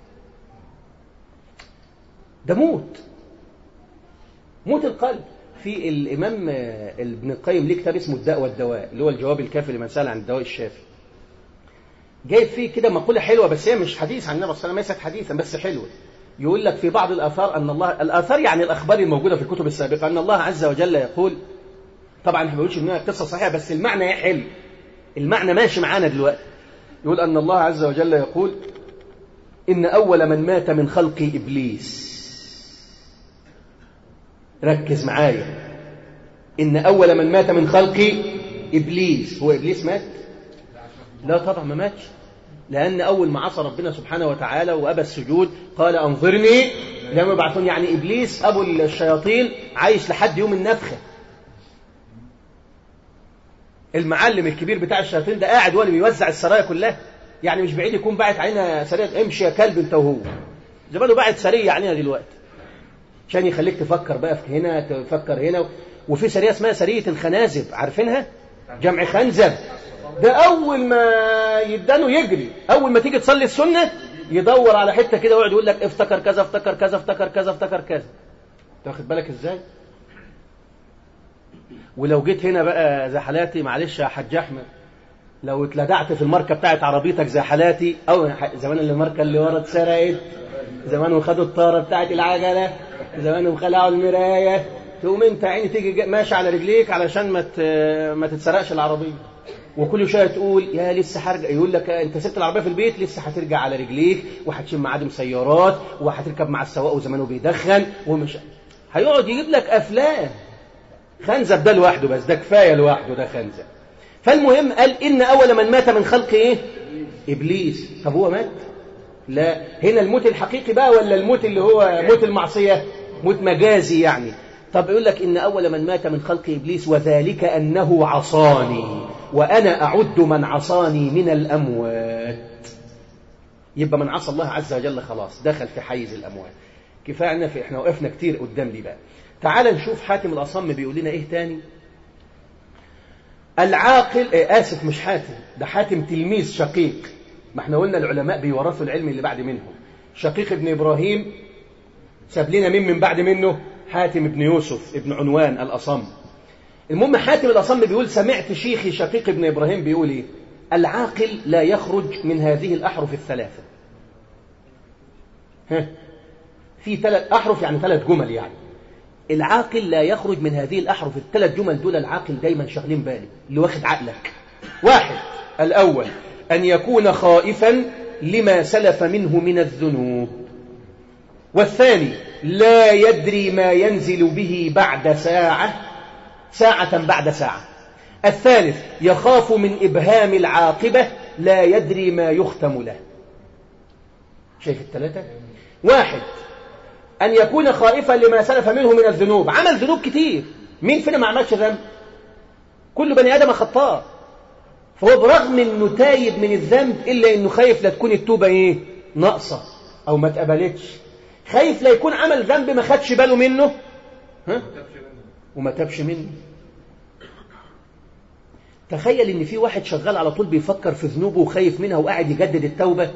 ده موت موت القلب في الامام ابن القيم ليه كتاب اسمه الداء والدواء اللي هو الجواب الكافي لمن سال عن الدواء الشافي جايب فيه كده مقوله حلوه بس هي مش حديث عن النبي صلى الله عليه وسلم ليست حديثا بس حلوه يقول لك في بعض الاثار ان الله الاثار يعني الاخبار الموجوده في الكتب السابقه ان الله عز وجل يقول طبعا ما بيقولش انها قصه صحيحه بس المعنى حلو المعنى ماشي معانا دلوقتي يقول ان الله عز وجل يقول ان اول من مات من خلق ابليس ركز معايا ان اول من مات من خلق ابليس هو ابليس مات لا طبعا ما ماتش لان اول ما عصى ربنا سبحانه وتعالى وابى السجود قال انظرني لما يبعثون يعني ابليس ابو الشياطين عايش لحد يوم النفخه المعلم الكبير بتاع الشياطين ده قاعد هو اللي بيوزع السرايا كلها يعني مش بعيد يكون باعت علينا سريه امشي يا كلب انت وهو زمانه باعت سريه علينا دلوقتي عشان يخليك تفكر بقى في هنا تفكر هنا وفي سريه اسمها سريه الخنازب عارفينها جمع خنزب ده اول ما يدانه يجري اول ما تيجي تصلي السنه يدور على حته كده ويقعد يقول لك افتكر كذا افتكر كذا افتكر كذا افتكر كذا انت واخد بالك ازاي ولو جيت هنا بقى زي حالاتي معلش يا حاج احمد لو اتلدعت في الماركه بتاعت عربيتك زي حالاتي او زمان اللي الماركه اللي ورا اتسرقت زمان خدوا الطاره بتاعت العجله زمان خلعوا المرايه تقوم انت عيني تيجي ماشي على رجليك علشان ما ما تتسرقش العربيه وكل شويه تقول يا لسه هرجع يقول لك انت سبت العربيه في البيت لسه هترجع على رجليك وهتشم معادم سيارات وهتركب مع السواق وزمانه بيدخن ومش هيقعد يجيب لك افلام خنزب ده لوحده بس ده كفايه لوحده ده خنزب فالمهم قال ان اول من مات من خلق ايه ابليس طب هو مات لا هنا الموت الحقيقي بقى ولا الموت اللي هو موت المعصيه موت مجازي يعني طب يقول لك إن أول من مات من خلق إبليس وذلك أنه عصاني وأنا أعد من عصاني من الأموات يبقى من عصى الله عز وجل خلاص دخل في حيز الأموات كفاية في إحنا وقفنا كتير قدام دي بقى تعال نشوف حاتم الأصم بيقول لنا إيه تاني العاقل إيه آسف مش حاتم ده حاتم تلميذ شقيق ما احنا قلنا العلماء بيورثوا العلم اللي بعد منهم شقيق ابن إبراهيم ساب لنا مين من بعد منه حاتم بن يوسف ابن عنوان الأصم المهم حاتم الأصم بيقول سمعت شيخي شقيق ابن إبراهيم بيقول إيه العاقل لا يخرج من هذه الأحرف الثلاثة ها في ثلاث أحرف يعني ثلاث جمل يعني العاقل لا يخرج من هذه الأحرف الثلاث جمل دول العاقل دايما شغلين بالي اللي واخد عقلك واحد الأول أن يكون خائفا لما سلف منه من الذنوب والثاني لا يدري ما ينزل به بعد ساعة ساعة بعد ساعة الثالث يخاف من إبهام العاقبة لا يدري ما يختم له شايف الثلاثة واحد أن يكون خائفا لما سلف منه من الذنوب عمل ذنوب كتير مين فينا ما عملش ذنب كل بني آدم خطاء فهو برغم أنه تايب من الذنب إلا أنه خايف لا تكون التوبة إيه ناقصة أو ما اتقبلتش خايف لا يكون عمل ذنب ما خدش باله منه ها وما تابش منه تخيل ان في واحد شغال على طول بيفكر في ذنوبه وخايف منها وقاعد يجدد التوبة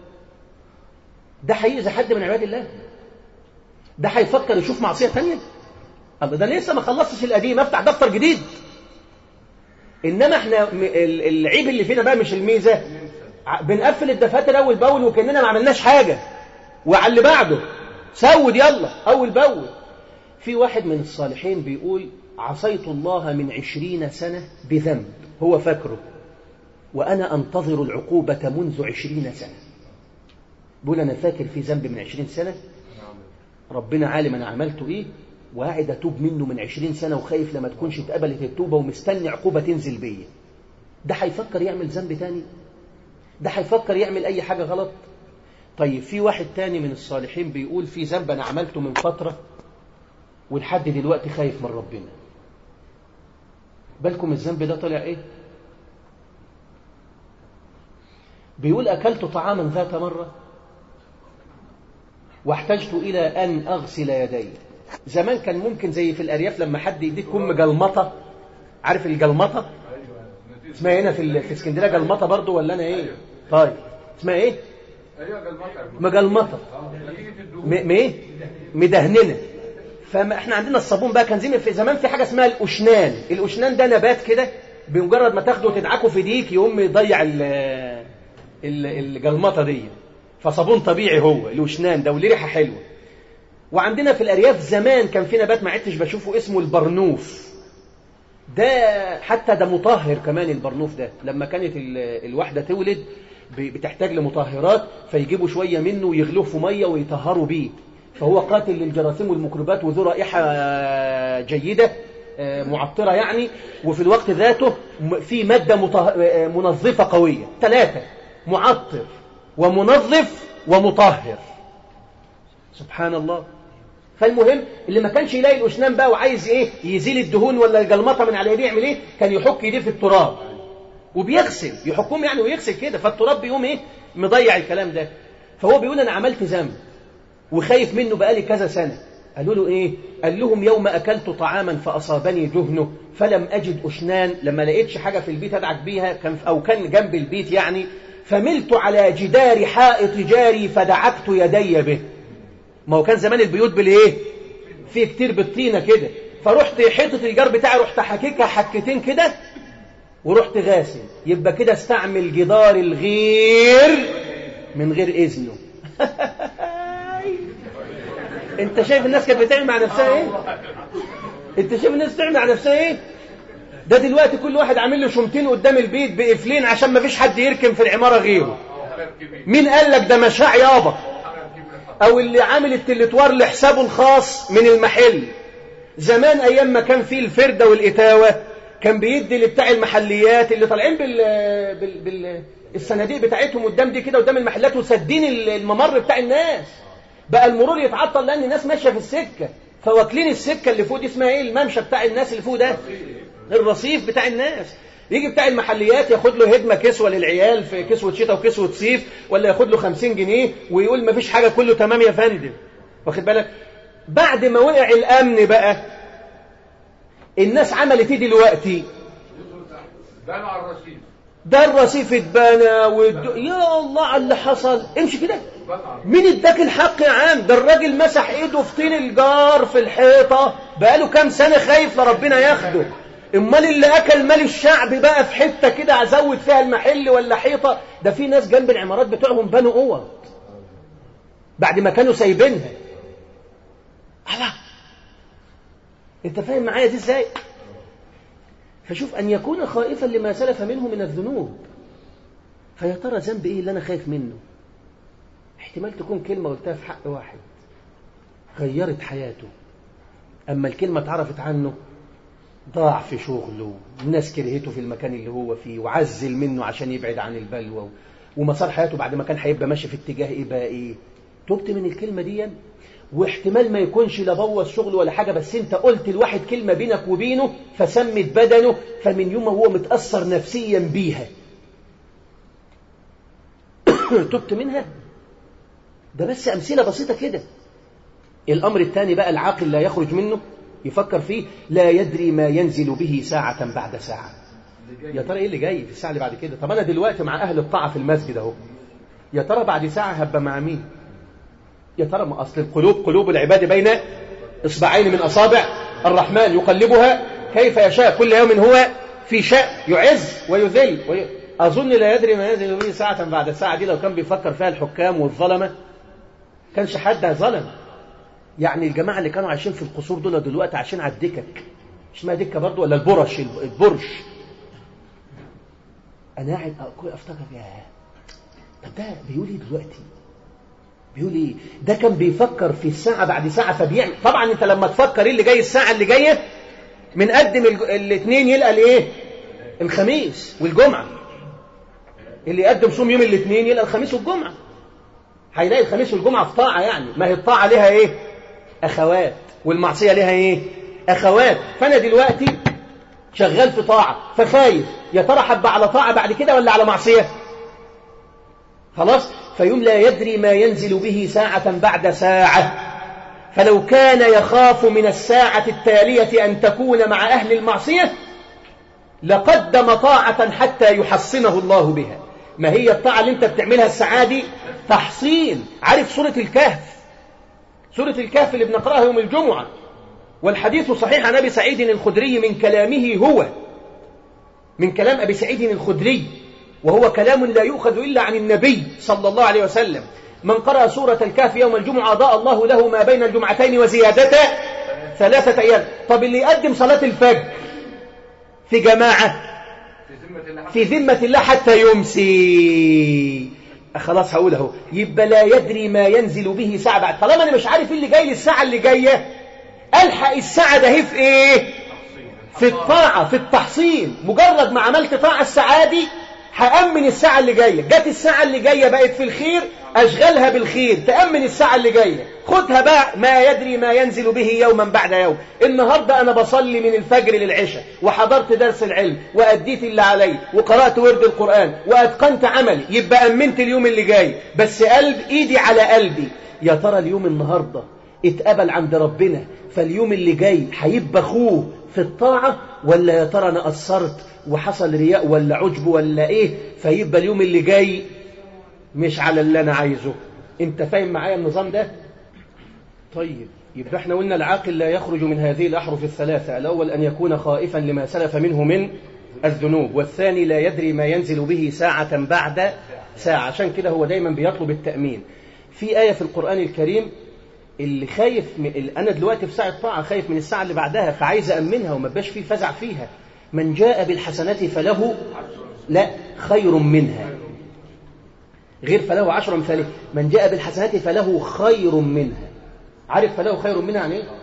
ده هيأذي حد من عباد الله ده هيفكر يشوف معصية تانية الله ده لسه ما خلصتش القديم افتح دفتر جديد انما احنا العيب اللي فينا بقى مش الميزة بنقفل الدفاتر اول باول وكاننا ما عملناش حاجة وعلى اللي بعده سود يلا أول بأول في واحد من الصالحين بيقول عصيت الله من عشرين سنة بذنب هو فاكره وأنا أنتظر العقوبة منذ عشرين سنة بيقول أنا فاكر في ذنب من عشرين سنة ربنا عالم أنا عملته إيه وقاعد أتوب منه من عشرين سنة وخايف لما تكونش اتقبلت التوبة ومستني عقوبة تنزل بيا ده هيفكر يعمل ذنب تاني ده هيفكر يعمل أي حاجة غلط طيب في واحد تاني من الصالحين بيقول في ذنب أنا عملته من فترة ولحد دلوقتي خايف من ربنا بالكم الذنب ده طلع ايه بيقول أكلت طعاما ذات مرة واحتجت إلى أن أغسل يدي زمان كان ممكن زي في الأرياف لما حد يديك كم جلمطة عارف الجلمطة اسمها هنا في في اسكندريه جلمطة برضو ولا أنا إيه طيب اسمها إيه مجلمطة م- ايه مدهننة فاحنا عندنا الصابون بقى كان زي في زمان في حاجة اسمها الأشنان الأشنان ده نبات كده بمجرد ما تاخده وتدعكه في ديك يقوم يضيع الجلمطة دي فصابون طبيعي هو الأشنان ده وليه ريحة حلوة وعندنا في الأرياف زمان كان في نبات ما عدتش بشوفه اسمه البرنوف ده حتى ده مطهر كمان البرنوف ده لما كانت الواحدة تولد بتحتاج لمطهرات فيجيبوا شوية منه ويغلوه في مية ويطهروا بيه فهو قاتل للجراثيم والميكروبات وذو رائحة جيدة معطرة يعني وفي الوقت ذاته في مادة منظفة قوية ثلاثة معطر ومنظف ومطهر سبحان الله فالمهم اللي ما كانش يلاقي الأشنان بقى وعايز ايه يزيل الدهون ولا الجلمطة من على ايديه يعمل ايه كان يحك ايديه في التراب وبيغسل يحكم يعني ويغسل كده فالتراب بيقوم ايه مضيع الكلام ده فهو بيقول انا عملت ذنب وخايف منه بقالي كذا سنة قالوا له ايه قال لهم يوم اكلت طعاما فاصابني دهنه فلم اجد اشنان لما لقيتش حاجة في البيت ادعك بيها كان او كان جنب البيت يعني فملت على جدار حائط جاري فدعكت يدي به ما هو كان زمان البيوت بالايه في كتير بالطينه كده فرحت حيطه الجار بتاعي رحت حكيكها حكتين كده ورحت غاسل يبقى كده استعمل جدار الغير من غير إذنه انت شايف الناس كانت بتعمل مع نفسها ايه انت شايف الناس بتعمل مع نفسها ايه ده دلوقتي كل واحد عامل له شمتين قدام البيت بقفلين عشان ما فيش حد يركن في العمارة غيره مين قال لك ده مشاع يابا او اللي عامل التلتوار لحسابه الخاص من المحل زمان ايام ما كان فيه الفردة والاتاوة كان بيدي لبتاع المحليات اللي طالعين بال... بال... بال... الصناديق بتاعتهم قدام دي كده قدام المحلات وسدين الممر بتاع الناس بقى المرور يتعطل لان الناس ماشيه في السكه فواكلين السكه اللي فوق دي اسمها ايه الممشى بتاع الناس اللي فوق ده الرصيف بتاع الناس يجي بتاع المحليات ياخد له هدمه كسوه للعيال في كسوه شتاء وكسوه صيف ولا ياخد له 50 جنيه ويقول ما فيش حاجه كله تمام يا فندم واخد بالك بعد ما وقع الامن بقى الناس عملت ايه دلوقتي بنوا على الرصيف ده الرصيف اتبنى والد... يا الله على اللي حصل امشي كده مين اداك الحق يا عم ده الراجل مسح ايده في طين الجار في الحيطه بقاله كام سنه خايف لربنا ياخده امال اللي اكل مال الشعب بقى في حته كده ازود فيها المحل ولا حيطه ده في ناس جنب العمارات بتوعهم بنوا اوض بعد ما كانوا سايبينها الله انت فاهم معايا دي ازاي فشوف أن يكون خائفا لما سلف منه من الذنوب فيا ترى ذنب إيه اللي أنا خايف منه احتمال تكون كلمة قلتها في حق واحد غيرت حياته أما الكلمة اتعرفت عنه ضاع في شغله الناس كرهته في المكان اللي هو فيه وعزل منه عشان يبعد عن البلوى ومسار حياته بعد ما كان هيبقى ماشي في اتجاه ايه بقى ايه تبت من الكلمة دي واحتمال ما يكونش لا بوظ شغل ولا حاجة بس انت قلت الواحد كلمة بينك وبينه فسمت بدنه فمن يوم هو متأثر نفسيا بيها تبت منها ده بس أمثلة بسيطة كده الأمر الثاني بقى العاقل لا يخرج منه يفكر فيه لا يدري ما ينزل به ساعة بعد ساعة يا ترى ايه اللي جاي في الساعة اللي بعد كده طب أنا دلوقتي مع أهل الطاعة في المسجد أهو يا ترى بعد ساعة هبقى مع مين يا ترى ما أصل القلوب قلوب العباد بين إصبعين من أصابع الرحمن يقلبها كيف يشاء كل يوم هو في شاء يعز ويذل وي... أظن لا يدري ما ينزل به ساعة بعد ساعة دي لو كان بيفكر فيها الحكام والظلمة كانش حد ظلم يعني الجماعة اللي كانوا عايشين في القصور دول دلوقتي عايشين على الدكك اسمها دكة برضو ولا البرش البرش أنا قاعد أفتكر يا طب ده بيقول إيه دلوقتي بيقول ايه ده كان بيفكر في الساعة بعد ساعة فبيعمل طبعا انت لما تفكر ايه اللي جاي الساعة اللي جاية من قدم الاثنين يلقى الايه الخميس والجمعة اللي يقدم صوم يوم الاثنين يلقى الخميس والجمعة هيلاقي الخميس والجمعة في طاعة يعني ما هي الطاعة لها ايه اخوات والمعصية لها ايه اخوات فانا دلوقتي شغال في طاعة فخايف يا ترى حب على طاعة بعد كده ولا على معصية خلاص فيوم لا يدري ما ينزل به ساعة بعد ساعة فلو كان يخاف من الساعة التالية أن تكون مع أهل المعصية لقدم طاعة حتى يحصنه الله بها ما هي الطاعة اللي انت بتعملها الساعة دي تحصين عارف سورة الكهف سورة الكهف اللي بنقرأها يوم الجمعة والحديث صحيح عن أبي سعيد الخدري من كلامه هو من كلام أبي سعيد الخدري وهو كلام لا يؤخذ إلا عن النبي صلى الله عليه وسلم من قرأ سورة الكهف يوم الجمعة أضاء الله له ما بين الجمعتين وزيادته ثلاثة أيام طب اللي يقدم صلاة الفجر في جماعة في ذمة الله حتى يمسي خلاص هقول اهو يبقى لا يدري ما ينزل به ساعة بعد طالما أنا مش عارف اللي جاي للساعة اللي جاية ألحق الساعة ده في إيه في الطاعة في التحصين مجرد ما عملت طاعة الساعة دي هأمن الساعة اللي جاية جت الساعة اللي جاية بقت في الخير أشغلها بالخير تأمن الساعة اللي جاية خدها بقى ما يدري ما ينزل به يوما بعد يوم النهاردة أنا بصلي من الفجر للعشاء وحضرت درس العلم وأديت اللي علي وقرأت ورد القرآن وأتقنت عملي يبقى أمنت اليوم اللي جاي بس قلب إيدي على قلبي يا ترى اليوم النهاردة اتقبل عند ربنا فاليوم اللي جاي هيبقى أخوه في الطاعة ولا يا ترى أنا قصرت وحصل رياء ولا عجب ولا ايه فيبقى اليوم اللي جاي مش على اللي انا عايزه انت فاهم معايا النظام ده طيب يبقى احنا قلنا العاقل لا يخرج من هذه الاحرف الثلاثه الاول ان يكون خائفا لما سلف منه من الذنوب والثاني لا يدري ما ينزل به ساعه بعد ساعه عشان كده هو دايما بيطلب التامين في ايه في القران الكريم اللي خايف من... انا دلوقتي في ساعه طاعه خايف من الساعه اللي بعدها فعايز امنها وما بقاش فيه فزع فيها من جاء بالحسنة فله لا خير منها غير فله عشر مثاله من جاء بالحسنات فله خير منها عارف فله خير منها يعني ايه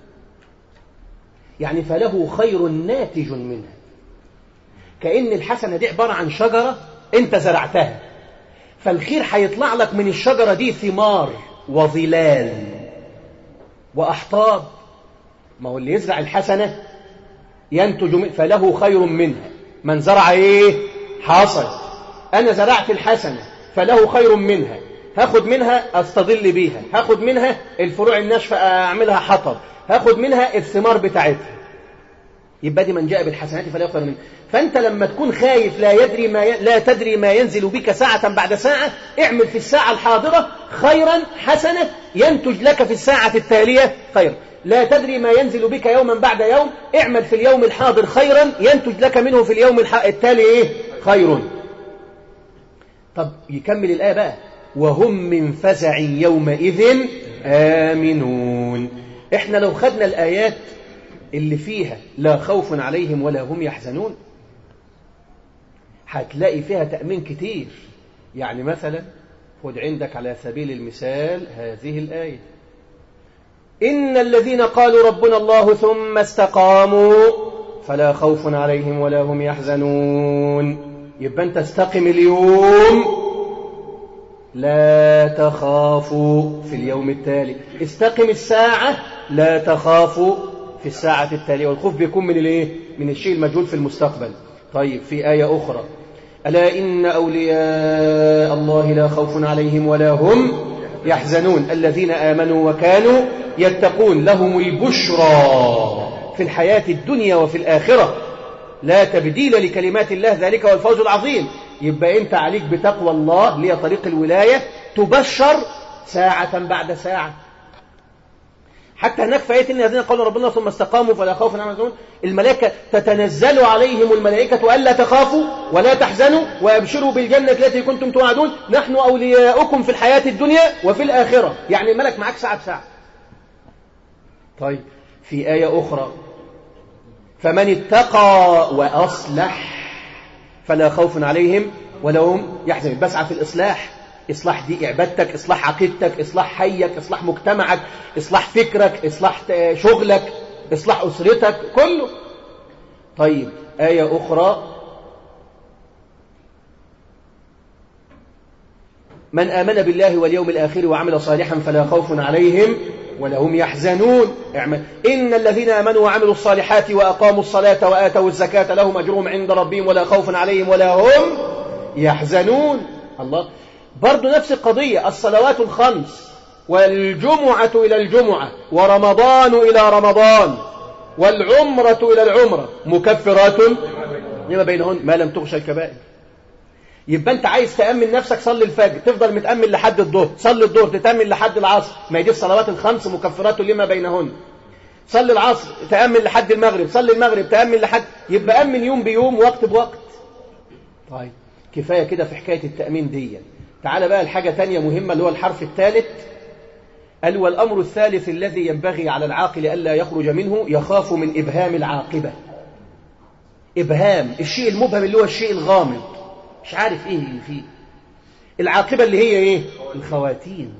يعني فله خير ناتج منها كأن الحسنة دي عبارة عن شجرة انت زرعتها فالخير هيطلع لك من الشجرة دي ثمار وظلال وأحطاب ما هو اللي يزرع الحسنة ينتج من فله خير منها من زرع ايه حاصل انا زرعت الحسنة فله خير منها هاخد منها استظل بيها هاخد منها الفروع الناشفة اعملها حطب هاخد منها الثمار بتاعتها يبقى دي من جاء بالحسنات فلا يخير منها فانت لما تكون خايف لا يدري ما ي... لا تدري ما ينزل بك ساعة بعد ساعة اعمل في الساعة الحاضرة خيرا حسنة ينتج لك في الساعة التالية خيرا لا تدري ما ينزل بك يوما بعد يوم اعمل في اليوم الحاضر خيرا ينتج لك منه في اليوم التالي ايه خير طب يكمل الآية بقى وهم من فزع يومئذ آمنون احنا لو خدنا الآيات اللي فيها لا خوف عليهم ولا هم يحزنون هتلاقي فيها تأمين كتير يعني مثلا خد عندك على سبيل المثال هذه الآية إن الذين قالوا ربنا الله ثم استقاموا فلا خوف عليهم ولا هم يحزنون يبقى أنت استقم اليوم لا تخافوا في اليوم التالي استقم الساعة لا تخافوا في الساعة التالية والخوف بيكون من الايه؟ من الشيء المجهول في المستقبل طيب في آية أخرى ألا إن أولياء الله لا خوف عليهم ولا هم يحزنون الذين آمنوا وكانوا يتقون لهم البشرى في الحياة الدنيا وفي الآخرة لا تبديل لكلمات الله ذلك هو الفوز العظيم يبقى أنت عليك بتقوى الله لي طريق الولاية تبشر ساعة بعد ساعة حتى هناك في آية إن الذين قالوا ربنا ثم استقاموا فلا خوف عليهم ولا الملائكة تتنزل عليهم الملائكة ألا تخافوا ولا تحزنوا وأبشروا بالجنة التي كنتم توعدون نحن أولياؤكم في الحياة الدنيا وفي الآخرة يعني الملك معاك ساعة بساعة طيب في آية أخرى فمن اتقى وأصلح فلا خوف عليهم ولا هم يحزنون بسعى في الإصلاح إصلاح دي عبادتك إصلاح عقيدتك إصلاح حيك إصلاح مجتمعك إصلاح فكرك إصلاح شغلك إصلاح أسرتك كله طيب آية أخرى من آمن بالله واليوم الآخر وعمل صالحا فلا خوف عليهم ولا هم يحزنون إن الذين آمنوا وعملوا الصالحات وأقاموا الصلاة وآتوا الزكاة لهم أجرهم عند ربهم ولا خوف عليهم ولا هم يحزنون الله برضو نفس القضية الصلوات الخمس والجمعة إلى الجمعة ورمضان إلى رمضان والعمرة إلى العمرة مكفرات لما بينهن ما لم تغشى الكبائر يبقى انت عايز تأمن نفسك صلي الفجر تفضل متأمن لحد الظهر صلي الظهر تتأمن لحد العصر ما هي دي الصلوات الخمس مكفرات لما بينهن صلي العصر تأمن لحد المغرب صلي المغرب تأمن لحد يبقى أمن يوم بيوم وقت بوقت طيب كفاية كده في حكاية التأمين دي تعال بقى الحاجة تانية مهمة اللي هو الحرف الثالث قال والأمر الثالث الذي ينبغي على العاقل ألا يخرج منه يخاف من إبهام العاقبة إبهام الشيء المبهم اللي هو الشيء الغامض مش عارف إيه اللي فيه العاقبة اللي هي إيه الخواتيم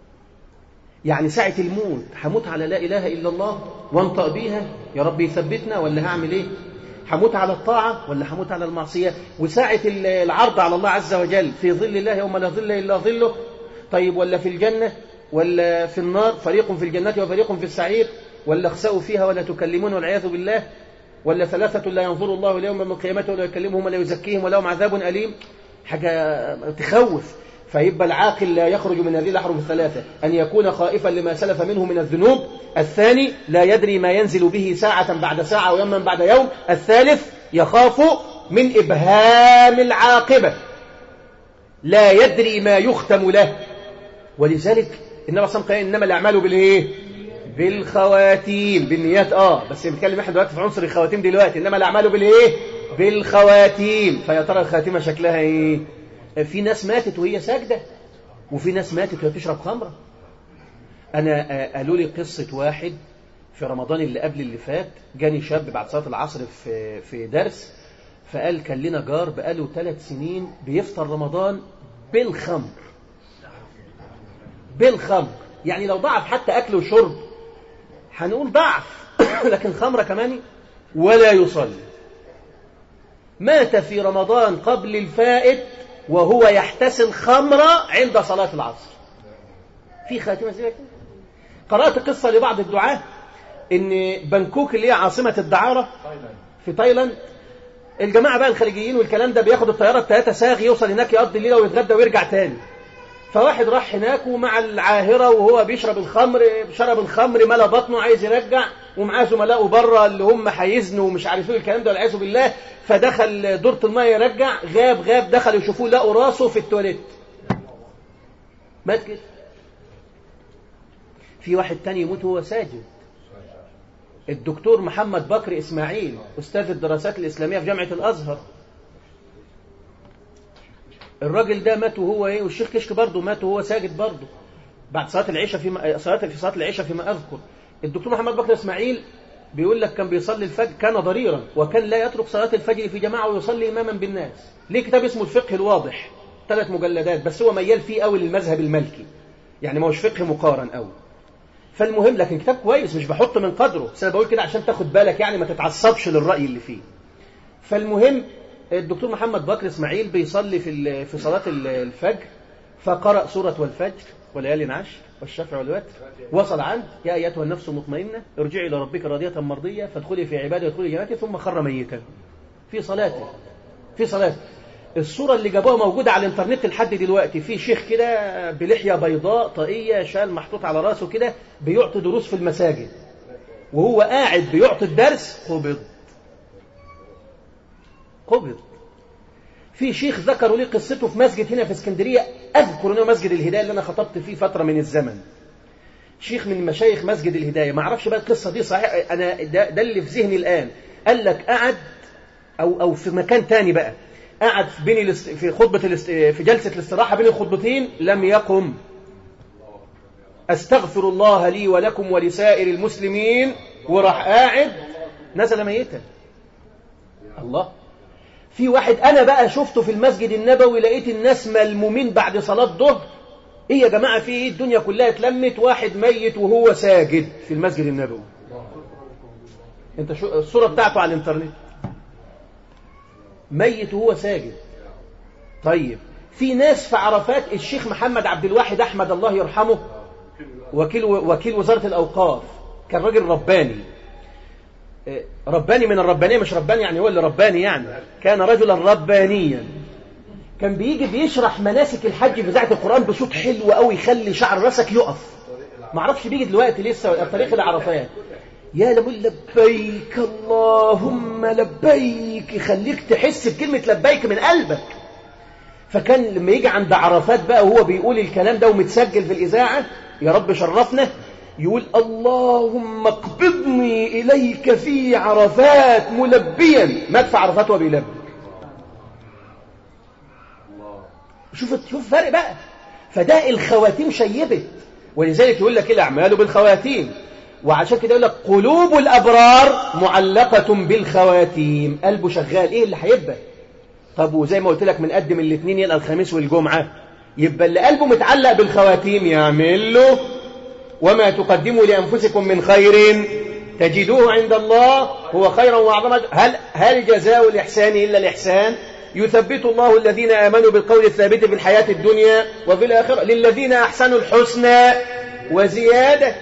يعني ساعة الموت هموت على لا إله إلا الله وانطق بيها يا رب يثبتنا ولا هعمل إيه هموت على الطاعة ولا هموت على المعصية وساعة العرض على الله عز وجل في ظل الله يوم لا ظل إلا ظله طيب ولا في الجنة ولا في النار فريق في الجنة وفريق في السعير ولا اخسأوا فيها ولا تكلمون والعياذ بالله ولا ثلاثة لا ينظر الله اليوم من القيامة ولا يكلمهم ولا يزكيهم ولهم عذاب أليم حاجة تخوف فيبقى العاقل لا يخرج من هذه الأحرف الثلاثة أن يكون خائفا لما سلف منه من الذنوب الثاني لا يدري ما ينزل به ساعة بعد ساعة ويوما بعد يوم الثالث يخاف من إبهام العاقبة لا يدري ما يختم له ولذلك النبي صلى الله عليه وسلم قال إنما الأعمال بالإيه؟ بالخواتيم بالنيات آه بس بنتكلم احنا دلوقتي في عنصر الخواتيم دلوقتي إنما الأعمال بالإيه؟ بالخواتيم فيا ترى الخاتمة شكلها إيه؟ في ناس ماتت وهي ساجدة وفي ناس ماتت وهي بتشرب خمرة أنا قالوا لي قصة واحد في رمضان اللي قبل اللي فات جاني شاب بعد صلاة العصر في في درس فقال كان لنا جار بقاله ثلاث سنين بيفطر رمضان بالخمر بالخمر يعني لو ضعف حتى أكل وشرب هنقول ضعف لكن خمرة كمان ولا يصلي مات في رمضان قبل الفائت وهو يحتسن خمرة عند صلاة العصر في خاتمة زي كده قرأت قصة لبعض الدعاة ان بنكوك اللي هي عاصمة الدعارة في تايلاند الجماعة بقى الخليجيين والكلام ده بياخد الطيارة التلاتة ساغ يوصل هناك يقضي الليلة ويتغدى ويرجع تاني فواحد راح هناك ومع العاهرة وهو بيشرب الخمر شرب الخمر ملا بطنه عايز يرجع ومعاه زملائه بره اللي هم هيزنوا ومش عارف ايه الكلام ده والعياذ بالله فدخل دورة المية يرجع غاب غاب دخل يشوفوه لقوا راسه في التواليت مات كده في واحد تاني يموت وهو ساجد الدكتور محمد بكر إسماعيل أستاذ الدراسات الإسلامية في جامعة الأزهر الراجل ده مات وهو ايه والشيخ كشك برضه مات وهو ساجد برضه بعد صلاه العشاء في صلاه في صلاه العشاء فيما اذكر الدكتور محمد بكر اسماعيل بيقول لك كان بيصلي الفجر كان ضريرا وكان لا يترك صلاه الفجر في جماعه ويصلي اماما بالناس ليه كتاب اسمه الفقه الواضح ثلاث مجلدات بس هو ميال فيه قوي للمذهب المالكي يعني ما هوش فقه مقارن قوي فالمهم لكن كتاب كويس مش بحط من قدره بس انا بقول كده عشان تاخد بالك يعني ما تتعصبش للراي اللي فيه فالمهم الدكتور محمد بكر اسماعيل بيصلي في في صلاه الفجر فقرأ سورة والفجر وليالي عشر والشفع والوتر وصل عند يا أيتها النفس المطمئنة ارجعي إلى ربك راضية مرضية فادخلي في عبادة وادخلي جناتي ثم خر ميتا في صلاته في صلاته الصورة اللي جابوها موجودة على الانترنت لحد دلوقتي في شيخ كده بلحية بيضاء طاقية شال محطوط على راسه كده بيعطي دروس في المساجد وهو قاعد بيعطي الدرس قبض قبض في شيخ ذكروا لي قصته في مسجد هنا في اسكندريه اذكر انه مسجد الهدايه اللي انا خطبت فيه فتره من الزمن شيخ من مشايخ مسجد الهدايه ما اعرفش بقى القصه دي صحيح انا ده, ده اللي في ذهني الان قال لك قعد او او في مكان تاني بقى قعد بين الاست... في خطبه الاست... في جلسه الاستراحه بين الخطبتين لم يقم استغفر الله لي ولكم ولسائر المسلمين وراح قاعد نزل ميتا الله في واحد انا بقى شفته في المسجد النبوي لقيت الناس ملمومين بعد صلاه الظهر ايه يا جماعه في ايه الدنيا كلها اتلمت واحد ميت وهو ساجد في المسجد النبوي انت شو الصوره بتاعته على الانترنت ميت وهو ساجد طيب في ناس في عرفات الشيخ محمد عبد الواحد احمد الله يرحمه وكيل وكيل وزاره الاوقاف كان راجل رباني رباني من الربانية مش رباني يعني هو اللي رباني يعني كان رجلا ربانيا كان بيجي بيشرح مناسك الحج في ذات القرآن بصوت حلو قوي يخلي شعر راسك يقف ما اعرفش بيجي دلوقتي لسه طريق العرفات يا لمن لبيك اللهم لبيك يخليك تحس بكلمة لبيك من قلبك فكان لما يجي عند عرفات بقى وهو بيقول الكلام ده ومتسجل في الإذاعة يا رب شرفنا يقول اللهم اقبضني إليك في عرفات ملبيا مات في عرفات وبيلبي شوف شوف فرق بقى فده الخواتيم شيبت ولذلك يقول لك الأعمال بالخواتيم وعشان كده يقول لك قلوب الأبرار معلقة بالخواتيم قلبه شغال إيه اللي هيبقى طب وزي ما قلت لك من قدم الاثنين يلقى الخميس والجمعة يبقى اللي قلبه متعلق بالخواتيم يعمل له وما تقدموا لأنفسكم من خير تجدوه عند الله هو خيرا وأعظم هل, هل جزاء الإحسان إلا الإحسان يثبت الله الذين آمنوا بالقول الثابت في الحياة الدنيا وفي الآخرة للذين أحسنوا الحسنى وزيادة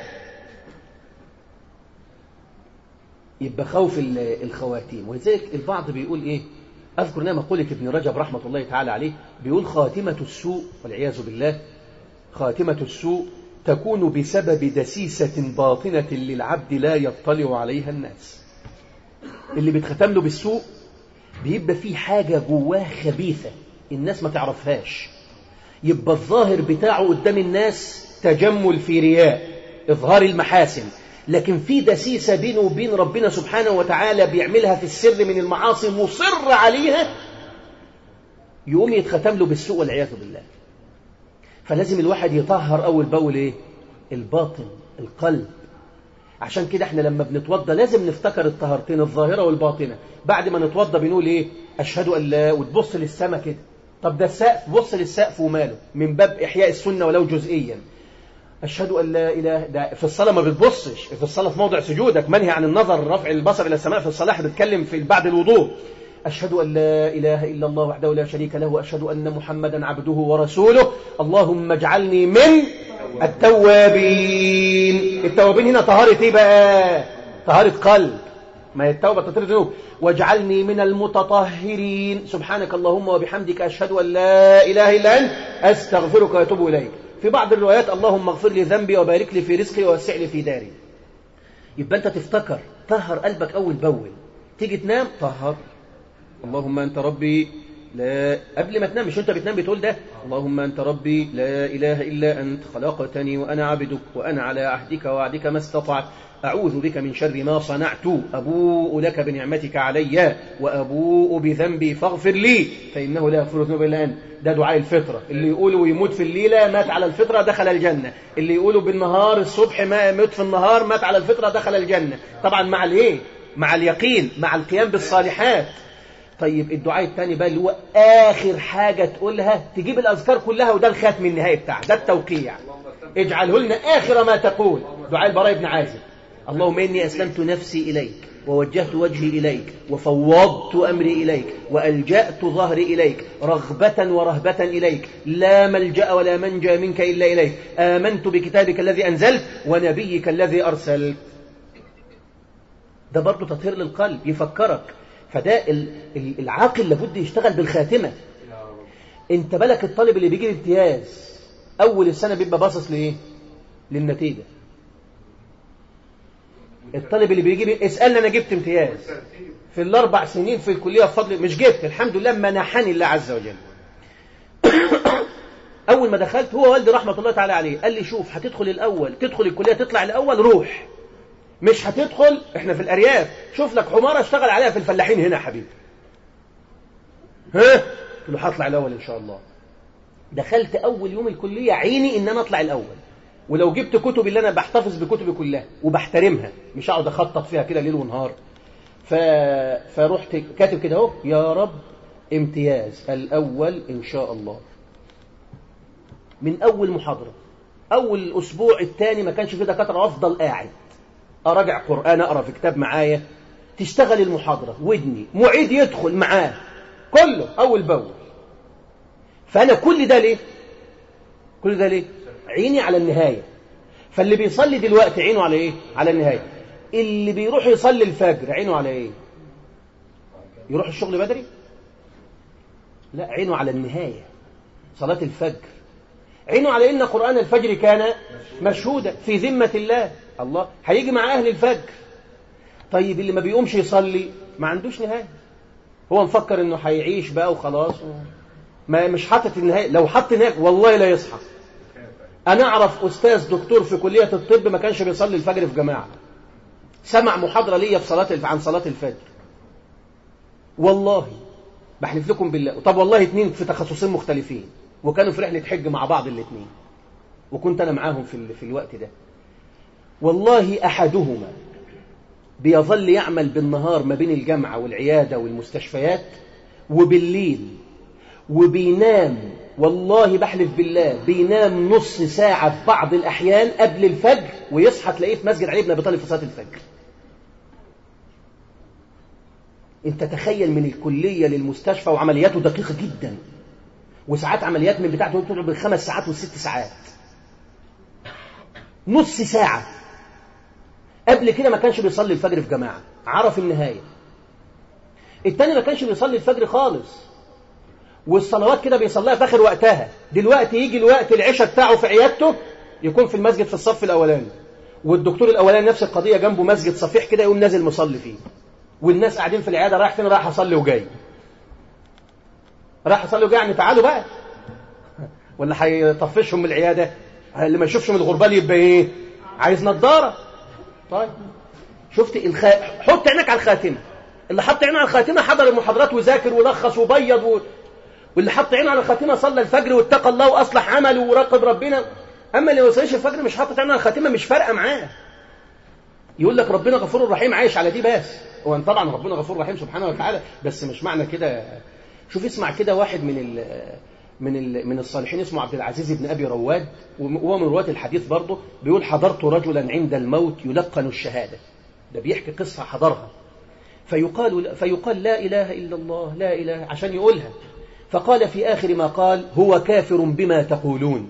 يبقى خوف الخواتيم ولذلك البعض بيقول إيه أذكر نعم مقولة ابن رجب رحمة الله تعالى عليه بيقول خاتمة السوء والعياذ بالله خاتمة السوء تكون بسبب دسيسة باطنة للعبد لا يطلع عليها الناس اللي بيتختم له بالسوء بيبقى فيه حاجة جواه خبيثة الناس ما تعرفهاش يبقى الظاهر بتاعه قدام الناس تجمل في رياء إظهار المحاسن لكن في دسيسة بينه وبين ربنا سبحانه وتعالى بيعملها في السر من المعاصي مصر عليها يقوم يتختم له بالسوء والعياذ بالله فلازم الواحد يطهر أول بول إيه؟ الباطن القلب عشان كده احنا لما بنتوضى لازم نفتكر الطهارتين الظاهرة والباطنة بعد ما نتوضى بنقول ايه أشهد أن لا وتبص للسماء كده طب ده السقف بص للسقف وماله من باب إحياء السنة ولو جزئيا أشهد أن لا إله ده في الصلاة ما بتبصش في الصلاة في موضع سجودك منهي عن النظر رفع البصر إلى السماء في الصلاة بتتكلم في بعد الوضوء أشهد أن لا إله إلا الله وحده لا شريك له وأشهد أن محمدا عبده ورسوله اللهم اجعلني من التوابين التوابين هنا طهارة إيه بقى طهارة قلب ما هي التوبة تطهير الذنوب واجعلني من المتطهرين سبحانك اللهم وبحمدك أشهد أن لا إله إلا أنت أستغفرك وأتوب إليك في بعض الروايات اللهم اغفر لي ذنبي وبارك لي في رزقي ووسع لي في داري يبقى أنت تفتكر طهر قلبك أول بأول تيجي تنام طهر اللهم أنت ربي لا قبل ما تنام مش أنت بتنام بتقول ده اللهم أنت ربي لا إله إلا أنت خلقتني وأنا عبدك وأنا على عهدك وعدك ما استطعت أعوذ بك من شر ما صنعت أبوء لك بنعمتك علي وأبوء بذنبي فاغفر لي فإنه لا يغفر الذنوب إلا أنت ده دعاء الفطرة اللي يقوله ويموت في الليلة مات على الفطرة دخل الجنة اللي يقوله بالنهار الصبح ما مات في النهار مات على الفطرة دخل الجنة طبعا مع الايه مع اليقين مع القيام بالصالحات طيب الدعاء الثاني بقى اللي هو آخر حاجة تقولها تجيب الأذكار كلها وده الختم النهائي بتاعه ده التوقيع اجعله لنا آخر ما تقول دعاء البراء بن عازب اللهم إني أسلمت نفسي إليك ووجهت وجهي إليك وفوضت أمري إليك وألجأت ظهري إليك رغبة ورهبة إليك لا ملجأ ولا منجى منك إلا إليك آمنت بكتابك الذي أنزلت ونبيك الذي أرسلت ده برضه تطهير للقلب يفكرك فده العاقل لابد يشتغل بالخاتمة انت بالك الطالب اللي بيجيب امتياز أول السنة بيبقى باصص لإيه للنتيجة الطالب اللي بيجيب اسألني أنا جبت امتياز في الأربع سنين في الكلية بفضل مش جبت الحمد لله منحني الله عز وجل أول ما دخلت هو والدي رحمة الله تعالى عليه قال لي شوف هتدخل الأول تدخل الكلية تطلع الأول روح مش هتدخل احنا في الأرياف شوف لك حمارة اشتغل عليها في الفلاحين هنا يا حبيبي ها قلت له هطلع الأول إن شاء الله دخلت أول يوم الكلية عيني إن أنا أطلع الأول ولو جبت كتب اللي أنا بحتفظ بكتبي كلها وبحترمها مش هقعد أخطط فيها كده ليل ونهار ف... فرحت كاتب كده اهو يا رب امتياز الأول إن شاء الله من أول محاضرة أول الأسبوع الثاني ما كانش في دكاترة أفضل قاعد أراجع قرآن أقرأ في كتاب معايا تشتغل المحاضرة ودني معيد يدخل معاه كله أول بأول فأنا كل ده ليه كل ده ليه عيني على النهاية فاللي بيصلي دلوقتي عينه على ايه على النهاية اللي بيروح يصلي الفجر عينه على ايه يروح الشغل بدري لا عينه على النهاية صلاة الفجر عينه على ان قرآن الفجر كان مشهودا في ذمة الله الله هيجي مع اهل الفجر طيب اللي ما بيقومش يصلي ما عندوش نهاية هو مفكر انه هيعيش بقى وخلاص ما مش حاطط النهاية لو حط نهاية والله لا يصحى أنا أعرف أستاذ دكتور في كلية الطب ما كانش بيصلي الفجر في جماعة سمع محاضرة ليا في صلاة عن صلاة الفجر والله بحلف لكم بالله طب والله اتنين في تخصصين مختلفين وكانوا في رحلة حج مع بعض الاتنين وكنت أنا معاهم في, في الوقت ده والله أحدهما بيظل يعمل بالنهار ما بين الجامعة والعيادة والمستشفيات وبالليل وبينام والله بحلف بالله بينام نص ساعة في بعض الأحيان قبل الفجر ويصحى تلاقيه في مسجد علي بن أبي طالب في صلاة الفجر انت تخيل من الكلية للمستشفى وعملياته دقيقة جدا وساعات عمليات من بتاعته تقعد بالخمس ساعات والست ساعات نص ساعة قبل كده ما كانش بيصلي الفجر في جماعة عرف النهاية التاني ما كانش بيصلي الفجر خالص والصلوات كده بيصليها في اخر وقتها دلوقتي يجي الوقت العشاء بتاعه في عيادته يكون في المسجد في الصف الاولاني والدكتور الاولاني نفس القضيه جنبه مسجد صفيح كده يقوم نازل مصلي فيه والناس قاعدين في العياده رايح فين رايح اصلي وجاي رايح اصلي وجاي يعني تعالوا بقى ولا هيطفشهم من العياده اللي ما يشوفش من الغربال يبقى ايه عايز نظاره طيب شفت الخ... حط عينك على الخاتمه اللي حط عينه على الخاتمه حضر المحاضرات وذاكر ولخص وبيض و... واللي حط عينه على الخاتمه صلى الفجر واتقى الله واصلح عمله وراقب ربنا اما اللي ما وصلش الفجر مش حاطط عينه على الخاتمه مش فارقه معاه يقول لك ربنا غفور رحيم عايش على دي بس هو طبعا ربنا غفور رحيم سبحانه وتعالى بس مش معنى كده شوف اسمع كده واحد من ال من ال من الصالحين اسمه عبد العزيز بن ابي رواد وهو من رواه الحديث برضه بيقول حضرت رجلا عند الموت يلقن الشهاده ده بيحكي قصه حضرها فيقال فيقال لا اله الا الله لا اله عشان يقولها فقال في اخر ما قال هو كافر بما تقولون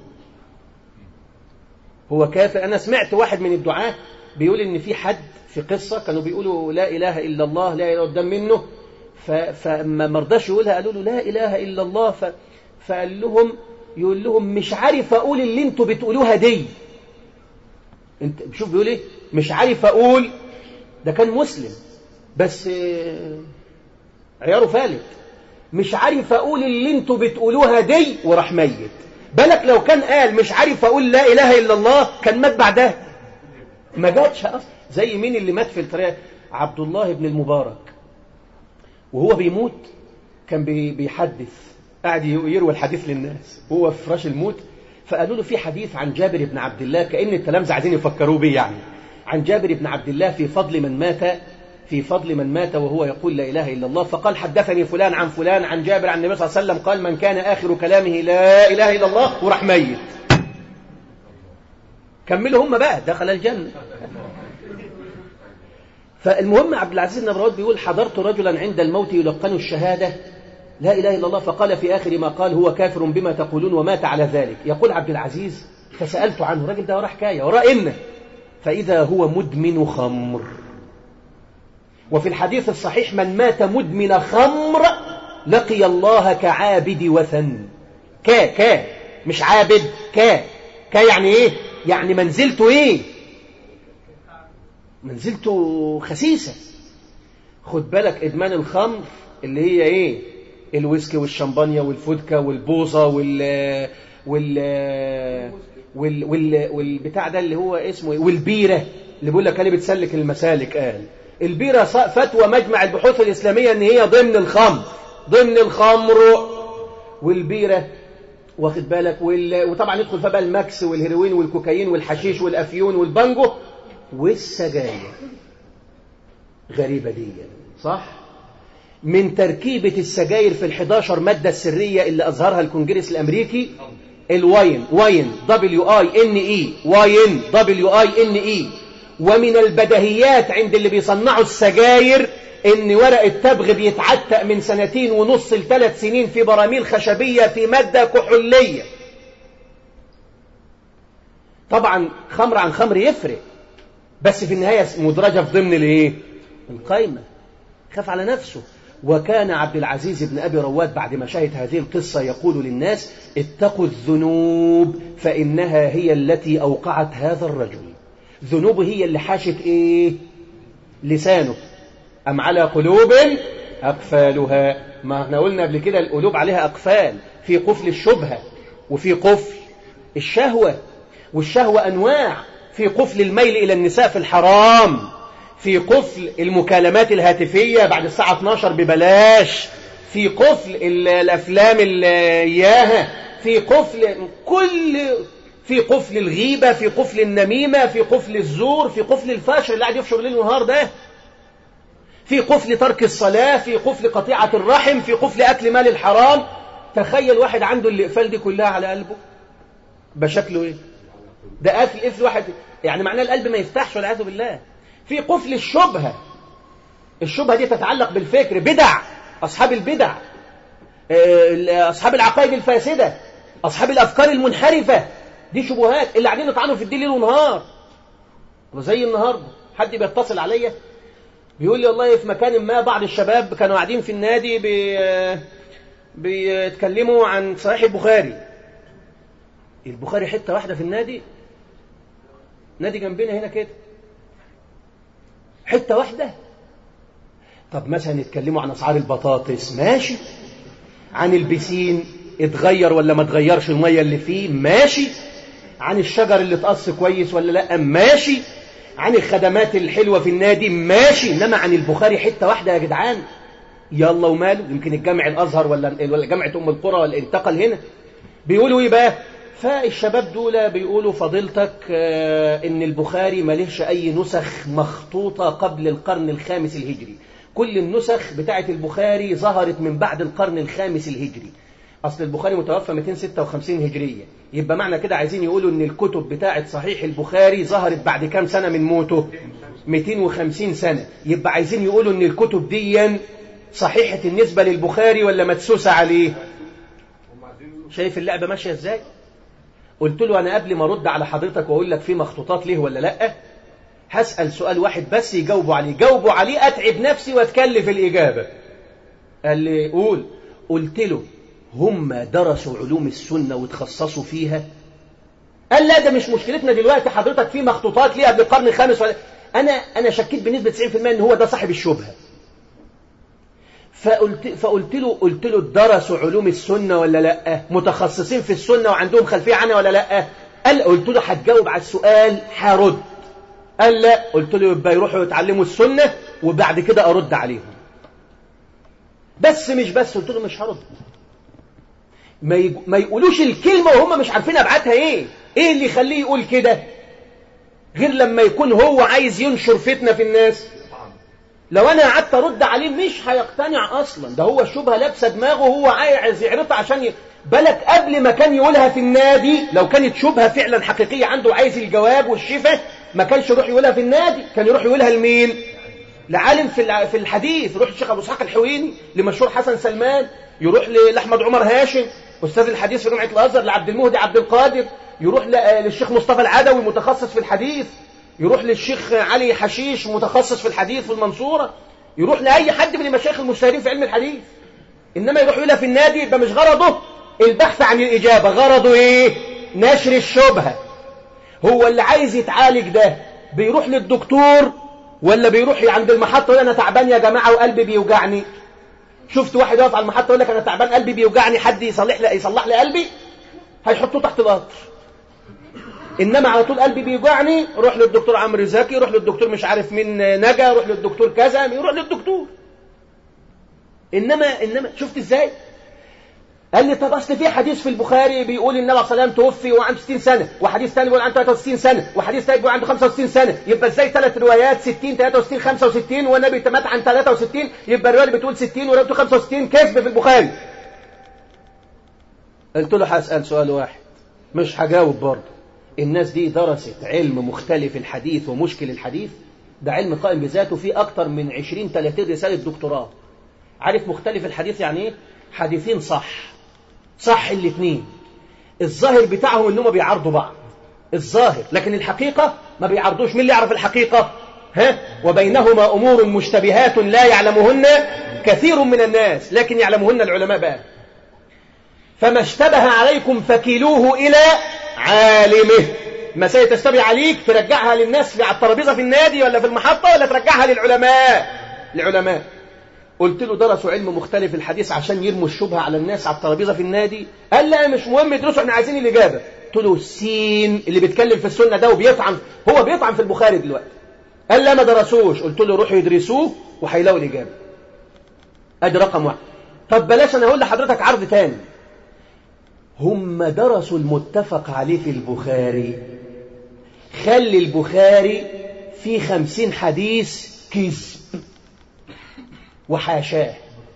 هو كافر انا سمعت واحد من الدعاه بيقول ان في حد في قصه كانوا بيقولوا لا اله الا الله لا اله قدام منه فما مرضاش يقولها قالوا له لا اله الا الله ف فقال لهم يقول لهم مش عارف اقول اللي انتوا بتقولوها دي انت شوف بيقول ايه مش عارف اقول ده كان مسلم بس عياره فالت مش عارف اقول اللي انتوا بتقولوها دي وراح ميت بالك لو كان قال مش عارف اقول لا اله الا الله كان مات بعدها ما جاتش اصلا زي مين اللي مات في الطريق عبد الله بن المبارك وهو بيموت كان بيحدث قاعد يروي الحديث للناس وهو في فراش الموت فقالوا له في حديث عن جابر بن عبد الله كأن التلامذة عايزين يفكروا بيه يعني عن جابر بن عبد الله في فضل من مات في فضل من مات وهو يقول لا إله إلا الله فقال حدثني فلان عن فلان عن جابر عن النبي صلى الله عليه وسلم قال من كان آخر كلامه لا إله إلا الله وراح ميت كملوا هم بقى دخل الجنة فالمهم عبد العزيز بن رواد بيقول حضرت رجلا عند الموت يلقن الشهادة لا إله إلا الله فقال في آخر ما قال هو كافر بما تقولون ومات على ذلك يقول عبد العزيز فسألت عنه الراجل ده وراه حكاية وراه إن فإذا هو مدمن خمر وفي الحديث الصحيح من مات مدمن خمر لقي الله كعابد وثن كا كا مش عابد كا كا يعني ايه يعني منزلته ايه منزلته خسيسة خد بالك ادمان الخمر اللي هي ايه الويسكي والشمبانيا والفودكا والبوظة وال وال وال وال والبتاع ده اللي هو اسمه ايه والبيرة اللي بيقول لك اللي بتسلك المسالك قال البيرة فتوى مجمع البحوث الإسلامية ان هي ضمن الخمر ضمن الخمر والبيرة واخد بالك وال... وطبعا يدخل فيها بقى الماكس والهيروين والكوكايين والحشيش والافيون والبانجو والسجاير غريبة دي صح من تركيبة السجاير في ال11 مادة السرية اللي أظهرها الكونجرس الأمريكي الواين واين دبليو اي ان اي واين دبليو اي ان اي ومن البدهيات عند اللي بيصنعوا السجاير ان ورق التبغ بيتعتق من سنتين ونص لثلاث سنين في براميل خشبية في مادة كحولية طبعا خمر عن خمر يفرق بس في النهاية مدرجة في ضمن الايه القايمة خاف على نفسه وكان عبد العزيز بن أبي رواد بعد ما شاهد هذه القصة يقول للناس اتقوا الذنوب فإنها هي التي أوقعت هذا الرجل ذنوب هي اللي حاشت إيه لسانه أم على قلوب أقفالها ما احنا قلنا قبل كده القلوب عليها أقفال في قفل الشبهة وفي قفل الشهوة والشهوة أنواع في قفل الميل إلى النساء في الحرام في قفل المكالمات الهاتفية بعد الساعة 12 ببلاش في قفل الأفلام الياهة في قفل كل في قفل الغيبة في قفل النميمة في قفل الزور في قفل الفاشر اللي قاعد يفشر ليل ونهار ده في قفل ترك الصلاة في قفل قطيعة الرحم في قفل أكل مال الحرام تخيل واحد عنده الإقفال دي كلها على قلبه بشكله إيه ده قافل قفل واحد يعني معناه القلب ما يفتحش والعياذ بالله في قفل الشبهة الشبهة دي تتعلق بالفكر بدع أصحاب البدع أصحاب العقائد الفاسدة أصحاب الأفكار المنحرفة دي شبهات اللي قاعدين يطعنوا في الدين ليل ونهار وزي النهارده حد بيتصل عليا بيقول لي والله في مكان ما بعض الشباب كانوا قاعدين في النادي بي بيتكلموا عن صحيح البخاري البخاري حتة واحدة في النادي نادي جنبنا هنا كده حتة واحدة طب مثلا يتكلموا عن أسعار البطاطس ماشي عن البسين اتغير ولا ما اتغيرش المية اللي فيه ماشي عن الشجر اللي اتقص كويس ولا لا ماشي عن الخدمات الحلوة في النادي ماشي إنما عن البخاري حتة واحدة يا جدعان يلا وماله يمكن الجامع الأزهر ولا ولا جامعة أم القرى ولا انتقل هنا بيقولوا إيه بقى فالشباب دول بيقولوا فضيلتك آه، ان البخاري ملهش اي نسخ مخطوطة قبل القرن الخامس الهجري كل النسخ بتاعة البخاري ظهرت من بعد القرن الخامس الهجري اصل البخاري متوفى 256 هجرية يبقى معنى كده عايزين يقولوا ان الكتب بتاعة صحيح البخاري ظهرت بعد كام سنة من موته 250 سنة يبقى عايزين يقولوا ان الكتب دي صحيحة النسبة للبخاري ولا مدسوسة عليه هم عايزين يقولوا شايف اللعبة ماشية ازاي قلت له انا قبل ما ارد على حضرتك واقول لك في مخطوطات ليه ولا لا هسأل سؤال واحد بس يجاوبوا عليه جاوبوا عليه اتعب نفسي واتكلف الاجابة قال لي قول قلت له هم درسوا علوم السنة وتخصصوا فيها قال لا ده مش مشكلتنا دلوقتي حضرتك في مخطوطات ليه قبل القرن الخامس ولا انا انا شكيت بنسبة 90% ان هو ده صاحب الشبهة فقلت فقلت له قلت له درسوا علوم السنه ولا لا متخصصين في السنه وعندهم خلفيه عنها ولا لا قال قلت له هتجاوب على السؤال هرد قال لا قلت له يبقى يروحوا يتعلموا السنه وبعد كده ارد عليهم بس مش بس قلت له مش هرد ما, يج... ما يقولوش الكلمه وهم مش عارفين ابعادها ايه ايه اللي يخليه يقول كده غير لما يكون هو عايز ينشر فتنه في الناس لو انا قعدت ارد عليه مش هيقتنع اصلا ده هو الشبهه لابسه دماغه هو عايز يعرضها عشان ي... بالك قبل ما كان يقولها في النادي لو كانت شبهه فعلا حقيقيه عنده عايز الجواب والشفاء ما كانش يروح يقولها في النادي كان يروح يقولها لمين لعالم في الع- في الحديث يروح الشيخ ابو اسحاق الحويني لمشهور حسن سلمان يروح ل- لاحمد عمر هاشم استاذ الحديث في جامعه الازهر لعبد المهدي عبد القادر يروح ل- للشيخ مصطفى العدوي متخصص في الحديث يروح للشيخ علي حشيش متخصص في الحديث في المنصورة يروح لأي حد من المشايخ المشتهرين في علم الحديث إنما يروح يقولها في النادي يبقى مش غرضه البحث عن الإجابة غرضه إيه نشر الشبهة هو اللي عايز يتعالج ده بيروح للدكتور ولا بيروح عند المحطة يقول أنا تعبان يا جماعة وقلبي بيوجعني شفت واحد واقف على المحطة يقول لك أنا تعبان قلبي بيوجعني حد يصلح لي يصلح لي قلبي هيحطوه تحت القطر انما على طول قلبي بيوجعني روح للدكتور عمرو زكي روح للدكتور مش عارف مين نجا روح للدكتور كذا يروح للدكتور انما انما شفت ازاي قال لي طب اصل في حديث في البخاري بيقول النبي صلى الله عليه وسلم توفي وعنده 60 سنه وحديث ثاني بيقول عنده 63 سنه وحديث ثالث بيقول عنده 65 سنه يبقى ازاي ثلاث روايات 60 63 65 والنبي مات عن 63 يبقى الروايه اللي بتقول 60 والروايه بتقول 65 كذب في البخاري قلت له هسال سؤال واحد مش هجاوب برضه الناس دي درست علم مختلف الحديث ومشكل الحديث ده علم قائم بذاته فيه أكتر من 20 30 رسالة دكتوراه عارف مختلف الحديث يعني ايه حديثين صح صح الاثنين الظاهر بتاعهم انهم بيعارضوا بعض الظاهر لكن الحقيقة ما بيعرضوش مين اللي يعرف الحقيقة ها وبينهما أمور مشتبهات لا يعلمهن كثير من الناس لكن يعلمهن العلماء بقى فما اشتبه عليكم فكيلوه إلى عالمه مسائل تشتبه عليك ترجعها للناس في على الترابيزة في النادي ولا في المحطة ولا ترجعها للعلماء العلماء قلت له درسوا علم مختلف الحديث عشان يرموا الشبهة على الناس على الترابيزة في النادي قال لا مش مهم يدرسوا احنا عايزين الإجابة قلت له السين اللي بيتكلم في السنة ده وبيطعن هو بيطعن في البخاري دلوقتي قال لا ما درسوش قلت له روحوا يدرسوه وهيلاقوا الإجابة ادي رقم واحد طب بلاش انا هقول لحضرتك عرض تاني هم درسوا المتفق عليه في البخاري خلي البخاري في خمسين حديث كذب وحاشاه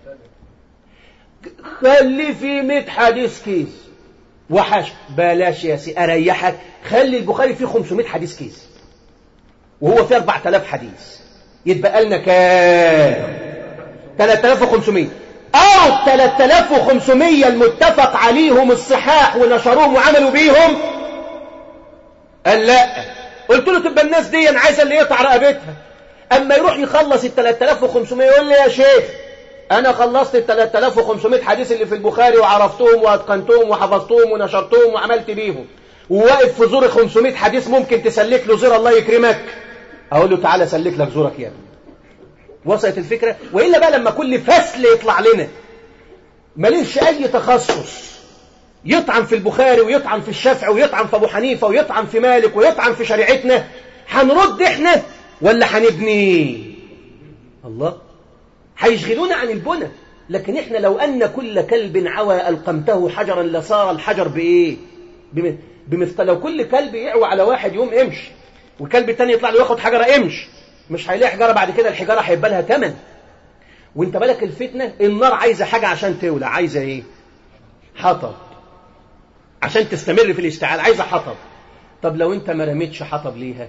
خلي في مئة حديث كذب وحاش بلاش يا سي أريحك خلي البخاري فيه 500 حديث كذب وهو فيه 4000 حديث يتبقى لنا كام 3500 أو 3500 المتفق عليهم الصحاح ونشروهم وعملوا بيهم قال لا قلت له تبقى الناس دي أنا عايزه اللي يقطع رقبتها اما يروح يخلص ال 3500 يقول لي يا شيخ انا خلصت ال 3500 حديث اللي في البخاري وعرفتهم واتقنتهم وحفظتهم ونشرتهم وعملت بيهم وواقف في زور 500 حديث ممكن تسلك له زور الله يكرمك اقول له تعالى سلك لك زورك يا ابني وصلت الفكره والا بقى لما كل فصل يطلع لنا ماليش اي تخصص يطعن في البخاري ويطعن في الشافعي ويطعن في ابو حنيفه ويطعن في مالك ويطعن في شريعتنا هنرد احنا ولا هنبني الله هيشغلونا عن البنى لكن احنا لو ان كل كلب عوى القمته حجرا لصار الحجر بايه بم- بمثقال لو كل كلب يعوى على واحد يوم امشي والكلب التاني يطلع له ياخد حجره امشي مش هيلاقي حجره بعد كده الحجاره هيبقى لها ثمن وانت بالك الفتنه النار عايزه حاجه عشان تولع عايزه ايه حطب عشان تستمر في الاشتعال عايزه حطب طب لو انت ما رميتش حطب ليها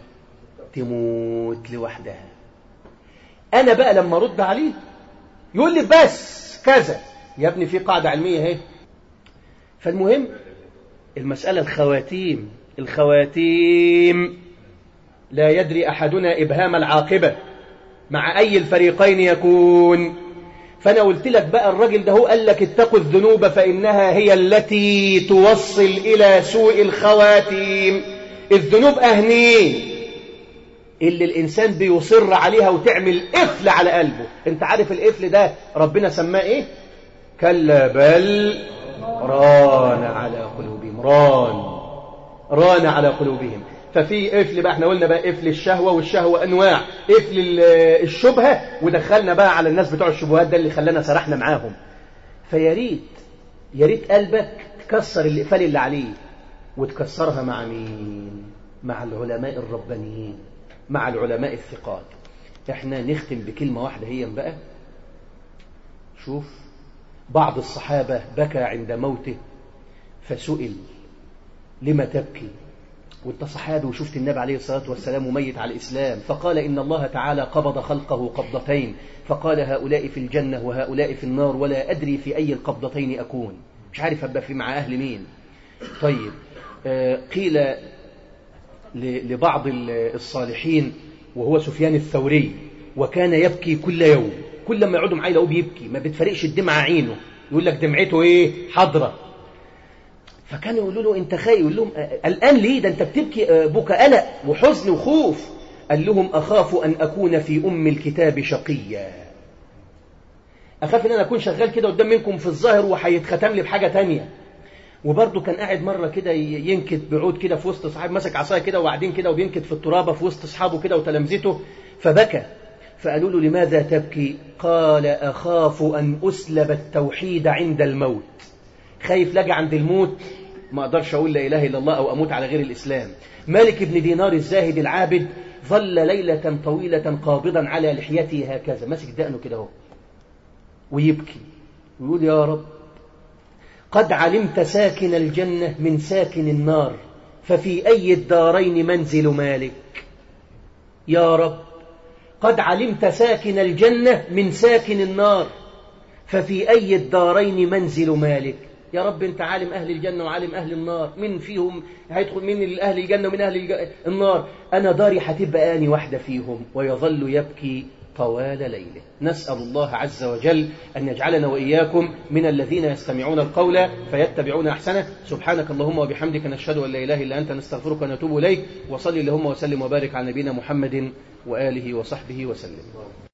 تموت لوحدها انا بقى لما ارد عليه يقول لي بس كذا يا ابني في قاعده علميه اهي فالمهم المساله الخواتيم الخواتيم لا يدري احدنا ابهام العاقبه مع اي الفريقين يكون فانا قلت لك بقى الراجل ده هو قال لك اتقوا الذنوب فانها هي التي توصل الى سوء الخواتيم الذنوب اهنين اللي الانسان بيصر عليها وتعمل قفل على قلبه انت عارف القفل ده ربنا سماه ايه كلا بل ران على قلوبهم ران ران على قلوبهم ففي قفل بقى احنا قلنا بقى قفل الشهوه والشهوه انواع قفل ال- الشبهه ودخلنا بقى على الناس بتوع الشبهات ده اللي خلانا سرحنا معاهم فيا ريت يا ريت قلبك تكسر الاقفال اللي عليه وتكسرها مع مين مع العلماء الربانيين مع العلماء الثقات احنا نختم بكلمه واحده هي بقى شوف بعض الصحابه بكى عند موته فسئل لما تبكي وانت صحابي وشفت النبي عليه الصلاة والسلام ميت على الإسلام فقال إن الله تعالى قبض خلقه قبضتين فقال هؤلاء في الجنة وهؤلاء في النار ولا أدري في أي القبضتين أكون مش عارف أبقى في مع أهل مين طيب آه، قيل ل- لبعض ال- الصالحين وهو سفيان الثوري وكان يبكي كل يوم كل ما يقعدوا معاه يلاقوه بيبكي ما بتفرقش الدمعة عينه يقول لك دمعته ايه حضرة فكانوا يقولوا له انت خايف يقول لهم آه، الان ليه ده انت بتبكي آه، بكى قلق وحزن وخوف قال لهم اخاف ان اكون في ام الكتاب شقيا اخاف ان انا اكون شغال كده قدام منكم في الظاهر وهيتختم لي بحاجه تانية وبرضه كان قاعد مره كده ي- ينكت بعود كده في وسط صحاب ماسك عصايه كده وقاعدين كده وبينكت في الترابه في وسط اصحابه كده وتلامذته فبكى فقالوا له لماذا تبكي قال اخاف ان اسلب التوحيد عند الموت خايف لاجي عند الموت ما اقدرش اقول لا اله الا الله او اموت على غير الاسلام مالك بن دينار الزاهد العابد ظل ليله طويله قابضا على لحيته هكذا ماسك دقنه كده اهو ويبكي ويقول يا رب قد علمت ساكن الجنة من ساكن النار ففي أي الدارين منزل مالك يا رب قد علمت ساكن الجنة من ساكن النار ففي أي الدارين منزل مالك يا رب أنت عالم أهل الجنة وعالم أهل النار من فيهم هيدخل من أهل الجنة ومن أهل الج- النار أنا داري هتبقى آني واحدة فيهم ويظل يبكي طوال ليله نسأل الله عز وجل أن يجعلنا وإياكم من الذين يستمعون القول فيتبعون أحسنه سبحانك اللهم وبحمدك نشهد أن لا إله إلا أنت نستغفرك ونتوب إليك وصلي اللهم وسلم وبارك على نبينا محمد وآله وصحبه وسلم